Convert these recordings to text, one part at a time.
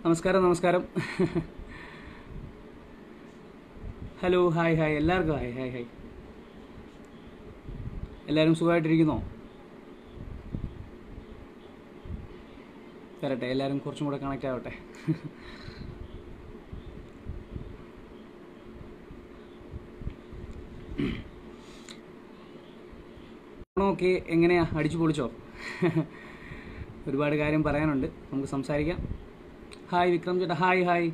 നമസ്കാരം നമസ്കാരം hello hi hi എല്ലാവർക്കും ഹായ് ഹായ് ഹായ് എല്ലാവരും സുഖമായിട്ടിരിക്കുന്നോ വരട്ടെ എല്ലാവരും കുറച്ചും കൂടെ കണക്റ്റ് ആവട്ടെ ഓണമൊക്കെ എങ്ങനെയാ അടിച്ചു പൊളിച്ചോ ഒരുപാട് കാര്യം പറയാനുണ്ട് നമുക്ക് സംസാരിക്കാം ഹായ് വിക്രം ചേട്ടാ hi hi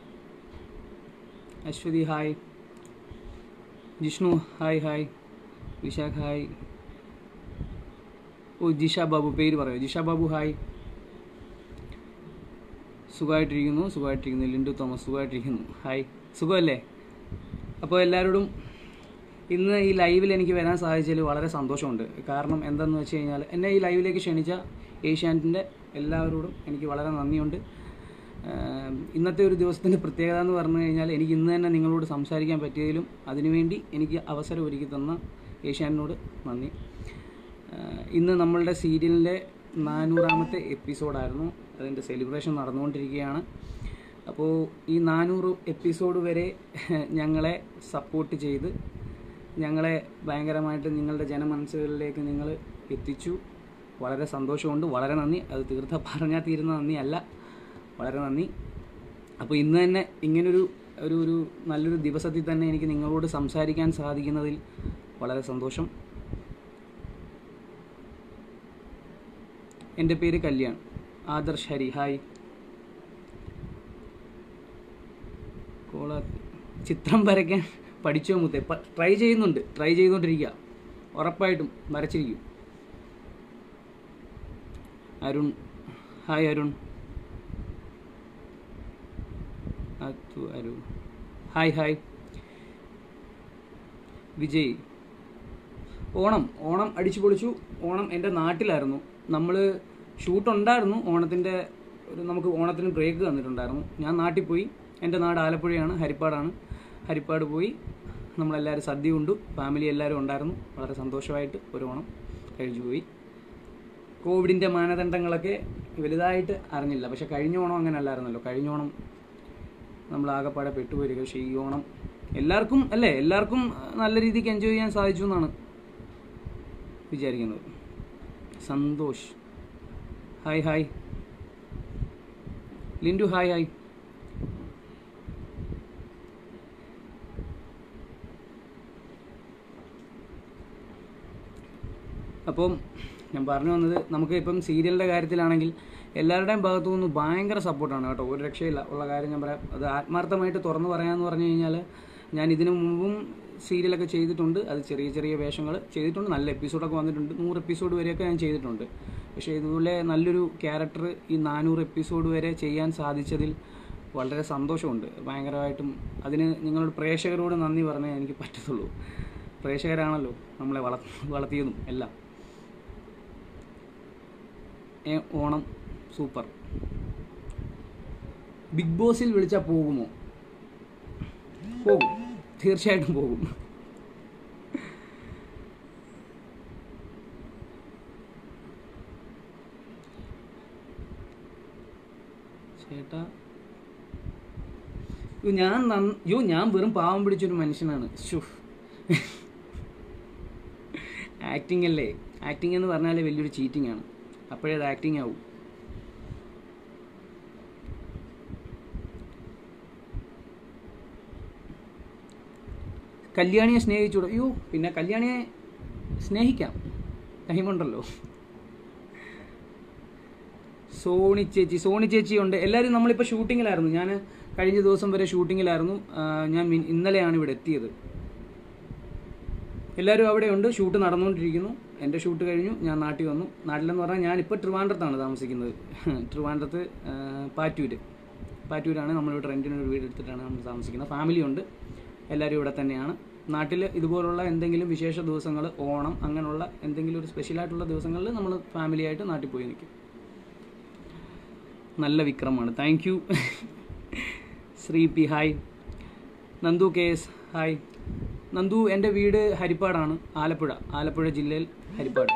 Aswathi hi Jishnu hi hi Vishakh hi ഓ ജിഷ ബാബു പേര് പറയോ ജിഷ ബാബു ഹായ് സുഖമായിട്ടിരിക്കുന്നു സുഖമായിട്ടിരിക്കുന്നു ലിൻഡു തോമസ് സുഖമായിട്ടിരിക്കുന്നു ഹായ് സുഖമല്ലേ അപ്പോൾ എല്ലാവരോടും ഇന്ന് ഈ ലൈവിൽ എനിക്ക് വരാൻ സാധിച്ചതിൽ വളരെ സന്തോഷമുണ്ട് കാരണം എന്തെന്ന് വെച്ച് കഴിഞ്ഞാൽ എന്നെ ഈ ലൈവിലേക്ക് ക്ഷണിച്ച ഏഷ്യാനെറ്റിൻ്റെ എല്ലാവരോടും എനിക്ക് വളരെ നന്ദിയുണ്ട് ആഹ് ഇന്നത്തെ ഒരു ദിവസത്തിൻ്റെ പ്രത്യേകത എന്ന് പറഞ്ഞു കഴിഞ്ഞാൽ എനിക്ക് ഇന്ന് തന്നെ നിങ്ങളോട് സംസാരിക്കാൻ പറ്റിയതിലും അതിനുവേണ്ടി എനിക്ക് അവസരം ഒരുക്കി തന്ന ഏഷ്യാനെറ്റിനോട് നന്ദി ആഹ് ഇന്ന് നമ്മളുടെ സീരിയലിൻ്റെ നാനൂറാമത്തെ എപ്പിസോഡായിരുന്നു അതിൻ്റെ സെലിബ്രേഷൻ നടന്നുകൊണ്ടിരിക്കുകയാണ് അപ്പോൾ ഈ നാനൂറ് എപ്പിസോഡ് വരെ ഞങ്ങളെ സപ്പോർട്ട് ചെയ്ത് ഞങ്ങളെ ഭയങ്കരമായിട്ട് നിങ്ങളുടെ ജനമനസ്സുകളിലേക്ക് നിങ്ങൾ എത്തിച്ചു വളരെ സന്തോഷമുണ്ട് വളരെ നന്ദി അത് തീർത്ത പറഞ്ഞാൽ തീരുന്ന നന്ദി അല്ല വളരെ നന്ദി അപ്പോൾ ഇന്ന് തന്നെ ഇങ്ങനൊരു ഒരു ഒരു നല്ലൊരു ദിവസത്തിൽ തന്നെ എനിക്ക് നിങ്ങളോട് സംസാരിക്കാൻ സാധിക്കുന്നതിൽ വളരെ സന്തോഷം എൻ്റെ പേര് കല്യാൺ ആദർശ് ഹരി ഹായ് കോള ചിത്രം വരയ്ക്കാൻ പഠിച്ചോ മുത്തേ ട്രൈ ചെയ്യുന്നുണ്ട് ട്രൈ ചെയ്തുകൊണ്ടിരിക്കുക ഉറപ്പായിട്ടും വരച്ചിരിക്കും അരുൺ ഹായ് അരുൺ അതു അരുൺ ഹായ് ഹായ് വിജയ് ഓണം ഓണം അടിച്ചു പൊളിച്ചു ഓണം എൻ്റെ നാട്ടിലായിരുന്നു നമ്മൾ ഷൂട്ട് ഉണ്ടായിരുന്നു ഓണത്തിൻ്റെ ഒരു നമുക്ക് ഓണത്തിന് ബ്രേക്ക് തന്നിട്ടുണ്ടായിരുന്നു ഞാൻ നാട്ടിൽ പോയി എൻ്റെ നാട് ആലപ്പുഴയാണ് ഹരിപ്പാടാണ് ഹരിപ്പാട് പോയി നമ്മളെല്ലാവരും സദ്യ ഉണ്ടു ഫാമിലി എല്ലാവരും ഉണ്ടായിരുന്നു വളരെ സന്തോഷമായിട്ട് ഒരു ഓണം കഴിച്ചു പോയി കോവിഡിൻ്റെ മാനദണ്ഡങ്ങളൊക്കെ വലുതായിട്ട് അറിഞ്ഞില്ല പക്ഷെ കഴിഞ്ഞ ഓണം അങ്ങനെ അല്ലായിരുന്നല്ലോ കഴിഞ്ഞ ഓണം നമ്മൾ ആകെപ്പാടെ പെട്ടുപോയിരിക്കും പക്ഷേ ഈ ഓണം എല്ലാവർക്കും അല്ലേ എല്ലാവർക്കും നല്ല രീതിക്ക് എൻജോയ് ചെയ്യാൻ സാധിച്ചു എന്നാണ് വിചാരിക്കുന്നത് Santhosh hi hi Lindu hi hi അപ്പം ഞാൻ പറഞ്ഞു വന്നത് നമുക്ക് ഇപ്പം സീരിയലിൻ്റെ കാര്യത്തിലാണെങ്കിൽ എല്ലാവരുടെയും ഭാഗത്തു നിന്ന് ഭയങ്കര സപ്പോർട്ടാണ് കേട്ടോ ഒരു രക്ഷയില്ല ഉള്ള കാര്യം ഞാൻ പറയാം അത് ആത്മാർത്ഥമായിട്ട് തുറന്നു പറയാമെന്ന് പറഞ്ഞു കഴിഞ്ഞാൽ ഞാൻ ഇതിനു മുമ്പും സീരിയലൊക്കെ ചെയ്തിട്ടുണ്ട് അത് ചെറിയ ചെറിയ വേഷങ്ങൾ ചെയ്തിട്ടുണ്ട് നല്ല എപ്പിസോഡൊക്കെ വന്നിട്ടുണ്ട് നൂറ് എപ്പിസോഡ് വരെയൊക്കെ ഞാൻ ചെയ്തിട്ടുണ്ട് പക്ഷേ ഇതുപോലെ നല്ലൊരു ക്യാരക്ടർ ഈ നാനൂറ് എപ്പിസോഡ് വരെ ചെയ്യാൻ സാധിച്ചതിൽ വളരെ സന്തോഷമുണ്ട് ഭയങ്കരമായിട്ടും അതിന് നിങ്ങളുടെ പ്രേക്ഷകരോട് നന്ദി പറഞ്ഞേ എനിക്ക് പറ്റത്തുള്ളൂ പ്രേക്ഷകരാണല്ലോ നമ്മളെ വള വളർത്തിയതും എല്ലാം ഏ, ഓണം സൂപ്പർ ബിഗ് ബോസിൽ വിളിച്ചാൽ പോകുമോ പോകും തീർച്ചയായിട്ടും പോകും ചേട്ടാ യ്യോ, ഞാൻ നന്ന- യ്യോ ഞാൻ വെറും പാവം പിടിച്ചൊരു മനുഷ്യനാണ് ഷു ആക്ടിങ് അല്ലേ ആക്ടിങ് എന്ന് പറഞ്ഞാലേ വലിയൊരു ചീറ്റിംഗ് ആണ് അപ്പോഴേ അത് ആക്ടിങ് ആവും കല്യാണിയെ സ്നേഹിച്ചൂടെ അയ്യോ പിന്നെ കല്യാണിയെ സ്നേഹിക്കാം ടൈമുണ്ടല്ലോ സോണി ചേച്ചി സോണി ചേച്ചി ഉണ്ട് എല്ലാവരും നമ്മളിപ്പോൾ ഷൂട്ടിങ്ങിലായിരുന്നു ഞാൻ കഴിഞ്ഞ ദിവസം വരെ ഷൂട്ടിങ്ങിലായിരുന്നു ആ, ഞാൻ മിൻ- ഇന്നലെയാണ് ഇവിടെ എത്തിയത് എല്ലാവരും അവിടെയുണ്ട് ഷൂട്ട് നടന്നുകൊണ്ടിരിക്കുന്നു എൻ്റെ ഷൂട്ട് കഴിഞ്ഞു ഞാൻ നാട്ടിൽ വന്നു നാട്ടിലെന്ന് പറഞ്ഞാൽ ഞാനിപ്പോൾ ട്രിവാൻഡ്രത്താണ് താമസിക്കുന്നത് ട്രിവാൻഡ്രത്ത് ആ, പാറ്റൂര് പാറ്റൂരാണ് നമ്മളിവിടെ റെൻറ്റിന് ഒരു വീട് എടുത്തിട്ടാണ് നമ്മൾ താമസിക്കുന്നത് ഫാമിലി ഉണ്ട് എല്ലാവരും ഇവിടെ തന്നെയാണ് നാട്ടിൽ ഇതുപോലുള്ള എന്തെങ്കിലും വിശേഷ ദിവസങ്ങൾ ഓണം അങ്ങനെയുള്ള എന്തെങ്കിലും ഒരു സ്പെഷ്യലായിട്ടുള്ള ദിവസങ്ങളിൽ നമ്മൾ ഫാമിലിയായിട്ട് നാട്ടിൽ പോയി നിൽക്കും നല്ല വിക്രമാണ് thank you Sree P hi Nandu K S hi Nandu എൻ്റെ വീട് ഹരിപ്പാടാണ് ആലപ്പുഴ ആലപ്പുഴ ജില്ലയിൽ ഹരിപ്പാട്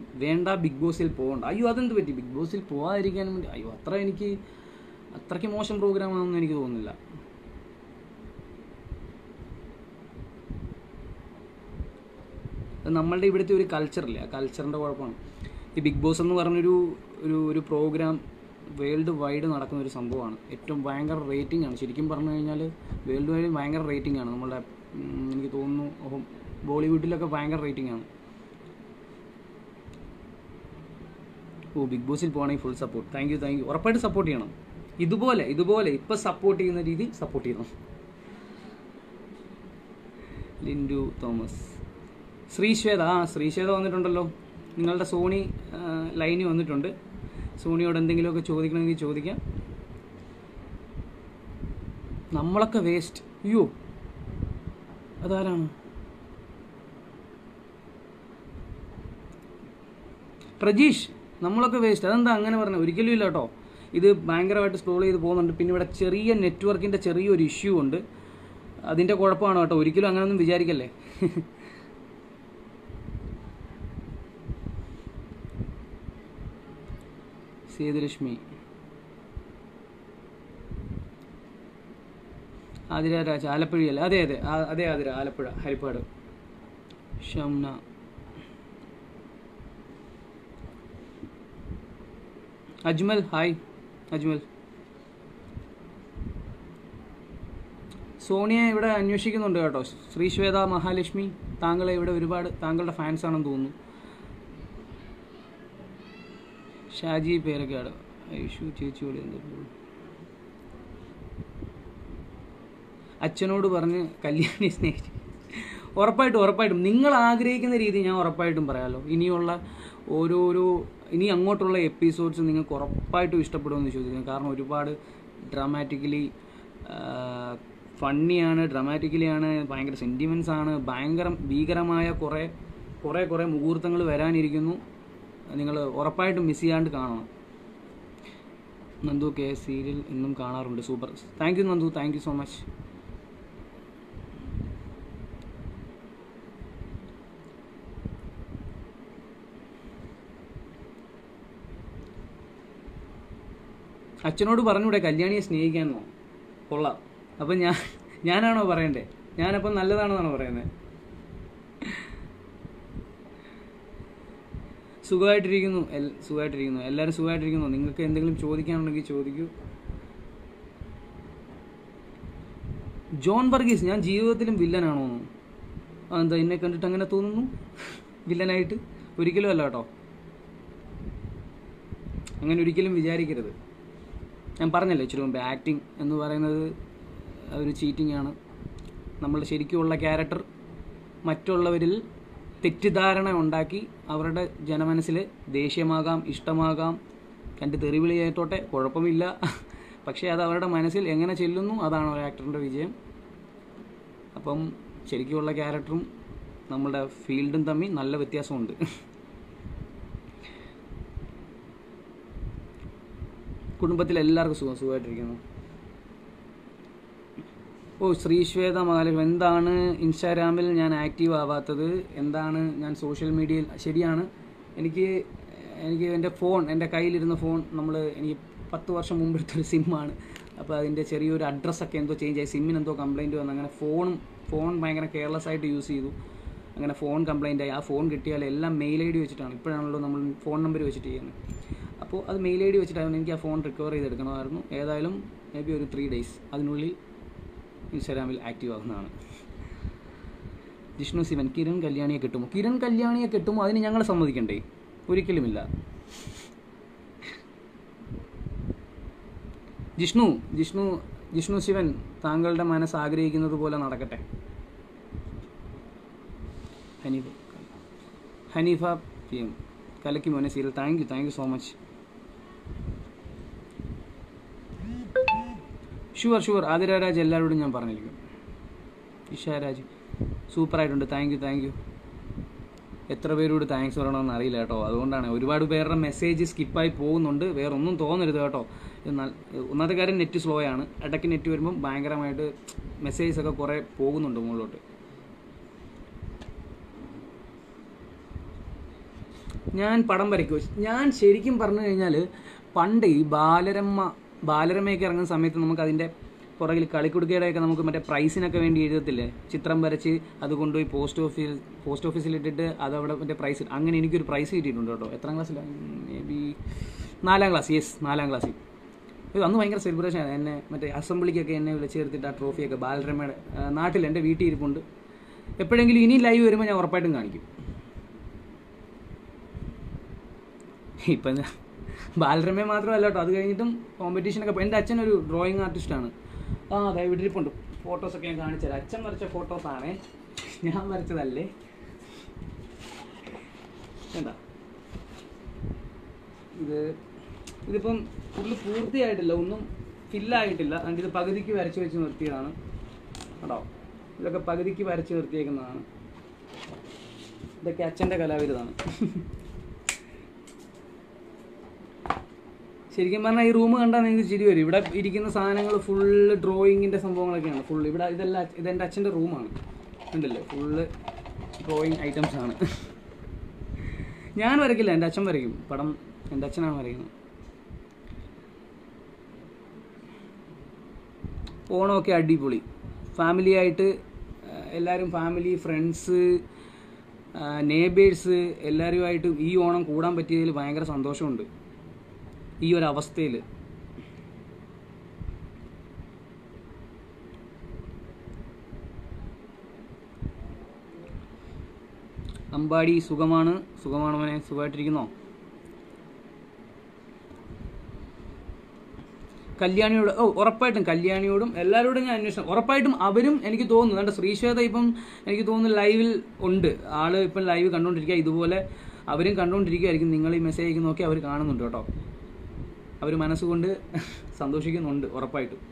വേണ്ട ബിഗ് ബോസിൽ പോകണ്ട അയ്യോ അതെന്ത് പറ്റി ബിഗ് ബോസിൽ പോകാതിരിക്കാനും വേണ്ടി അയ്യോ അത്ര എനിക്ക് അത്രയ്ക്ക് മോശം പ്രോഗ്രാമാണെന്ന് എനിക്ക് തോന്നുന്നില്ല അത് നമ്മളുടെ ഇവിടുത്തെ ഒരു കൾച്ചറില്ലേ ആ കൾച്ചറിൻ്റെ കുഴപ്പമാണ് ഈ ബിഗ് ബോസ് എന്ന് പറഞ്ഞൊരു ഒരു ഒരു പ്രോഗ്രാം വേൾഡ് വൈഡ് നടക്കുന്ന ഒരു സംഭവമാണ് ഏറ്റവും ഭയങ്കര റേറ്റിംഗ് ആണ് ശരിക്കും പറഞ്ഞു കഴിഞ്ഞാൽ വേൾഡ് വൈഡ് ഭയങ്കര റേറ്റിംഗ് ആണ് നമ്മളുടെ ഉം, എനിക്ക് തോന്നുന്നു ഓ, ബോളിവുഡിലൊക്കെ ഭയങ്കര റേറ്റിംഗ് ആണ് ഓ ബിഗ് ബോസിൽ പോകണമെങ്കിൽ full support thank you thank you ഉറപ്പായിട്ട് സപ്പോർട്ട് ചെയ്യണം ഇതുപോലെ ഇതുപോലെ ഇപ്പം സപ്പോർട്ട് ചെയ്യുന്ന രീതി സപ്പോർട്ട് ചെയ്യണം ലിൻഡു തോമസ് ശ്രീശ്വേത ആ ശ്രീശ്വേത വന്നിട്ടുണ്ടല്ലോ നിങ്ങളുടെ സോണി ലൈനിൽ വന്നിട്ടുണ്ട് സോണിയോട് എന്തെങ്കിലുമൊക്കെ ചോദിക്കണമെങ്കിൽ ചോദിക്കാം നമ്മളൊക്കെ വേസ്റ്റ് അയ്യോ അതാരാണ് പ്രജീഷ് നമ്മളൊക്കെ വേസ്റ്റ് അതെന്താ അങ്ങനെ പറഞ്ഞത് ഒരിക്കലും ഇല്ല കേട്ടോ ഇത് ഭയങ്കരമായിട്ട് സ്ക്രോൾ ചെയ്ത് പോകുന്നുണ്ട് പിന്നെ ഇവിടെ ചെറിയ നെറ്റ്വർക്കിൻ്റെ ചെറിയൊരു ഇഷ്യൂ ഉണ്ട് അതിൻ്റെ കുഴപ്പമാണ് കേട്ടോ ഒരിക്കലും അങ്ങനെയൊന്നും വിചാരിക്കല്ലേ സേതുലക്ഷ്മി ആതിര രാജ ആലപ്പുഴയല്ലേ അതെ അതെ ആ- അതെ ആതിര ആലപ്പുഴ ഹരിപ്പാട് ഷംന അജ്മൽ ഹായ് അജ്മൽ സോണിയ ഇവിടെ അന്വേഷിക്കുന്നുണ്ട് കേട്ടോ ശ്രീശ്വേത മഹാലക്ഷ്മി താങ്കളെ ഇവിടെ ഒരുപാട് താങ്കളുടെ ഫാൻസ് ആണെന്ന് തോന്നുന്നു ഷാജി പേരക്കാട് ഐഷു ചേച്ചിയോട് എന്താ അച്ഛനോട് പറഞ്ഞ് കല്യാണി സ്നേഹിച്ചു ഉറപ്പായിട്ടും ഉറപ്പായിട്ടും നിങ്ങൾ ആഗ്രഹിക്കുന്ന രീതി ഞാൻ ഉറപ്പായിട്ടും പറയാമല്ലോ ഇനിയുള്ള ഓരോരോ ഇനി അങ്ങോട്ടുള്ള എപ്പിസോഡ്സ് നിങ്ങൾക്ക് ഉറപ്പായിട്ടും ഇഷ്ടപ്പെടുമെന്ന് ചോദിക്കുന്നു കാരണം ഒരുപാട് ഡ്രാമാറ്റിക്കലി ഫണ്ണിയാണ് ഡ്രാമാറ്റിക്കലിയാണ് ഭയങ്കര സെൻറ്റിമെൻസ് ആണ് ഭയങ്കര ഭീകരമായ കുറേ കുറേ കുറേ മുഹൂർത്തങ്ങൾ വരാനിരിക്കുന്നു നിങ്ങൾ ഉറപ്പായിട്ടും മിസ് ചെയ്യാണ്ട് കാണണം നന്ദു കെ സീരിയൽ എന്നും കാണാറുണ്ട് super thank you Nandu thank you so much അച്ഛനോട് പറഞ്ഞൂടെ കല്യാണിയെ സ്നേഹിക്കാനോ കൊള്ളാം അപ്പം ഞാൻ ഞാനാണോ പറയണ്ടേ ഞാനപ്പം നല്ലതാണെന്നാണോ പറയുന്നത് സുഖമായിട്ടിരിക്കുന്നു എൽ സുഖമായിട്ടിരിക്കുന്നു എല്ലാവരും സുഖമായിട്ടിരിക്കുന്നു നിങ്ങൾക്ക് എന്തെങ്കിലും ചോദിക്കാനുണ്ടെങ്കിൽ ചോദിക്കൂ ജോൺ വർഗീസ് ഞാൻ ജീവിതത്തിലും വില്ലനാണോ എന്താ എന്നെ കണ്ടിട്ട് അങ്ങനെ തോന്നുന്നു വില്ലനായിട്ട് ഒരിക്കലും അല്ല കേട്ടോ അങ്ങനെ ഒരിക്കലും വിചാരിക്കരുത് ഞാൻ പറഞ്ഞല്ലോ ഇച്ചിരി മുമ്പ് ആക്ടിങ് എന്ന് പറയുന്നത് ഒരു ചീറ്റിംഗ് ആണ് നമ്മളുടെ ശരിക്കുമുള്ള ക്യാരക്ടർ മറ്റുള്ളവരിൽ തെറ്റിദ്ധാരണ ഉണ്ടാക്കി അവരുടെ ജനമനസ്സിൽ ദേഷ്യമാകാം ഇഷ്ടമാകാം കണ്ട് തെറിവിളിയായിട്ടോട്ടെ കുഴപ്പമില്ല പക്ഷേ അത് അവരുടെ മനസ്സിൽ എങ്ങനെ ചെല്ലുന്നു അതാണ് ഒരു ആക്ടറിൻ്റെ വിജയം അപ്പം ശരിക്കുമുള്ള ക്യാരക്ടറും നമ്മളുടെ ഫീൽഡും തമ്മിൽ നല്ല വ്യത്യാസമുണ്ട് കുടുംബത്തിൽ എല്ലാവർക്കും സുഖം സുഖമായിട്ടിരിക്കുന്നു ഓ ശ്രീശ്വേത മഹാലക്ഷ്മി എന്താണ് ഇൻസ്റ്റാഗ്രാമിൽ ഞാൻ ആക്റ്റീവ് ആവാത്തത് എന്താണ് ഞാൻ സോഷ്യൽ മീഡിയയിൽ ശരിയാണ് എനിക്ക് എനിക്ക് എൻ്റെ ഫോൺ എൻ്റെ കയ്യിലിരുന്ന ഫോൺ നമ്മൾ എനിക്ക് പത്ത് വർഷം മുമ്പ് എടുത്തൊരു സിമ്മാണ് അപ്പോൾ അതിൻ്റെ ചെറിയൊരു അഡ്രസ്സൊക്കെ എന്തോ ചേഞ്ച് ആയി സിമ്മിന് എന്തോ കംപ്ലയിൻറ്റ് വന്നു അങ്ങനെ ഫോണും ഫോൺ ഭയങ്കര കെയർലെസ് ആയിട്ട് യൂസ് ചെയ്തു അങ്ങനെ ഫോൺ കംപ്ലയിൻ്റ് ആയി ആ ഫോൺ കിട്ടിയാൽ എല്ലാം മെയിൽ ഐ ഡി വെച്ചിട്ടാണ് ഇപ്പോഴാണല്ലോ നമ്മൾ ഫോൺ നമ്പർ വെച്ചിട്ട് ചെയ്യുന്നത് അപ്പോൾ അത് മെയിൽ ഐ ഡി വെച്ചിട്ടായിരുന്നു എനിക്ക് ആ ഫോൺ റിക്കവർ ചെയ്തെടുക്കണമായിരുന്നു ഏതായാലും മേ ബി ഒരു ത്രീ ഡേയ്സ് അതിനുള്ളിൽ ഇൻസ്റ്റാഗ്രാമിൽ ആക്റ്റീവ് ആകുന്നതാണ് ജിഷ്ണു ശിവൻ കിരൺ കല്യാണിയെ കിട്ടുമോ കിരൺ കല്യാണിയെ കിട്ടുമോ അതിന് ഞങ്ങൾ സമ്മതിക്കണ്ടേ ഒരിക്കലുമില്ല ജിഷ്ണു ജിഷ്ണു ജിഷ്ണു ശിവൻ താങ്കളുടെ മനസ്സ് ആഗ്രഹിക്കുന്നത് പോലെ നടക്കട്ടെ ഹനീഫ ഹനീഫ പി എം കലക്കി മോനെ serial thank you thank you so much sure sure Athiraraj എല്ലാവരോടും ഞാൻ പറഞ്ഞിരിക്കും ഇഷാരാജ് സൂപ്പറായിട്ടുണ്ട് താങ്ക് യു താങ്ക് യു എത്ര പേരോട് താങ്ക്സ് പറയണമെന്ന് അറിയില്ല കേട്ടോ അതുകൊണ്ടാണ് ഒരുപാട് പേരുടെ മെസ്സേജ് സ്കിപ്പായി പോകുന്നുണ്ട് വേറെ ഒന്നും തോന്നരുത് കേട്ടോ എന്നാൽ ഒന്നാമത്തെ കാര്യം നെറ്റ് സ്ലോ ആണ് ഇടയ്ക്ക് നെറ്റ് വരുമ്പം ഭയങ്കരമായിട്ട് മെസ്സേജസ് ഒക്കെ കുറേ പോകുന്നുണ്ട് മുകളിലോട്ട് ഞാൻ പടം വരയ്ക്കുമോ ഞാൻ ശരിക്കും പറഞ്ഞു കഴിഞ്ഞാൽ പണ്ട് ഈ ബാലരമ്മ ബാലരമയൊക്കെ ഇറങ്ങുന്ന സമയത്ത് നമുക്ക് അതിൻ്റെ പുറകിൽ കളിക്കുടുക്കയുടെയൊക്കെ നമുക്ക് മറ്റേ പ്രൈസിനൊക്കെ വേണ്ടി എഴുതത്തില്ലേ ചിത്രം വരച്ച് അത് കൊണ്ടുപോയി പോസ്റ്റ് ഓഫീസ് പോസ്റ്റ് ഓഫീസിൽ ഇട്ടിട്ട് അത് അവിടെ മറ്റേ പ്രൈസ് അങ്ങനെ എനിക്കൊരു പ്രൈസ് കിട്ടിയിട്ടുണ്ട് കേട്ടോ എത്രാം ക്ലാസ്സിലാണ് മേ ബി നാലാം ക്ലാസ് യെസ് നാലാം ക്ലാസ്സിൽ അയ്യോ അന്ന് ഭയങ്കര സെലിബ്രേഷൻ ആണ് എന്നെ മറ്റേ അസംബ്ലിക്കൊക്കെ എന്നെ വിളിച്ച് ചേർത്തിട്ട് ആ ട്രോഫിയൊക്കെ ബാലരമയുടെ ആ, നാട്ടിൽ എൻ്റെ വീട്ടിൽ ഇരിപ്പുണ്ട് എപ്പോഴെങ്കിലും ഇനി ലൈവ് വരുമ്പോൾ ഞാൻ ഉറപ്പായിട്ടും കാണിക്കും ഇപ്പം ഞാൻ ബാലരമയെ മാത്രമല്ല കേട്ടോ അത് കഴിഞ്ഞിട്ടും കോമ്പറ്റീഷനൊക്കെ പോയി എൻ്റെ അച്ഛൻ ഒരു ഡ്രോയിങ് ആർട്ടിസ്റ്റാണ് ആ അതെ വീട്ടിലിരിപ്പുണ്ട് ഫോട്ടോസൊക്കെ ഞാൻ കാണിച്ചുതരാം അച്ഛൻ വരച്ച ഫോട്ടോസാണേ ഞാൻ വരച്ചതല്ലേ എന്താ ഇത് ഇതിപ്പം ഫുള്ള് പൂർത്തിയായിട്ടില്ല ഒന്നും ഫില്ലായിട്ടില്ല അതുകൊണ്ട് ഇത് പകുതിക്ക് വരച്ച് വെച്ച് നിർത്തിയതാണ് കേട്ടോ ഇതൊക്കെ പകുതിക്ക് വരച്ച് നിർത്തിയേക്കുന്നതാണ് ഇതൊക്കെ അച്ഛൻ്റെ കലാവിരുതാണ് ശരിക്കും പറഞ്ഞാൽ ഈ റൂം കണ്ടാൽ നിങ്ങൾക്ക് ചിരി വരും ഇവിടെ ഇരിക്കുന്ന സാധനങ്ങൾ ഫുള്ള് ഡ്രോയിങ്ങിൻ്റെ സംഭവങ്ങളൊക്കെയാണ് ഫുൾ ഇവിടെ ഇതെല്ലാം ഇതെൻ്റെ അച്ഛൻ്റെ റൂമാണ് ഉണ്ടല്ലേ ഫുള്ള് ഡ്രോയിങ് ഐറ്റംസ് ആണ് ഞാൻ വരയ്ക്കില്ല എൻ്റെ അച്ഛൻ വരയ്ക്കും പടം എൻ്റെ അച്ഛനാണ് വരയ്ക്കുന്നത് ഓണമൊക്കെ അടിപൊളി ഫാമിലി ആയിട്ട് ആ, എല്ലാവരും ഫാമിലി ഫ്രണ്ട്സ് നേബേഴ്സ് എല്ലാവരുമായിട്ടും ഈ ഓണം കൂടാൻ പറ്റിയതിൽ ഭയങ്കര സന്തോഷമുണ്ട് ഈ ഒരു അവസ്ഥയിൽ അമ്പാടി സുഖമാണ് സുഖമാണ് മോനെ സുഖമായിട്ടിരിക്കുന്നോ കല്യാണിയോട് ഓ ഉറപ്പായിട്ടും കല്യാണിയോടും എല്ലാവരോടും ഞാൻ അന്വേഷണം ഉറപ്പായിട്ടും അവരും എനിക്ക് തോന്നുന്നു കണ്ട ശ്രീശ്വേത ഇപ്പം എനിക്ക് തോന്നുന്നു ലൈവിൽ ഉണ്ട് ആള് ഇപ്പം ലൈവ് കണ്ടുകൊണ്ടിരിക്കുക ഇതുപോലെ അവരും കണ്ടുകൊണ്ടിരിക്കുകയായിരിക്കും നിങ്ങൾ ഈ മെസ്സേജ് അയക്കുന്നതൊക്കെ അവർ കാണുന്നുണ്ട് കേട്ടോ അവർ മനസ്സുകൊണ്ട് സന്തോഷിക്കുന്നുണ്ട് ഉറപ്പായിട്ടും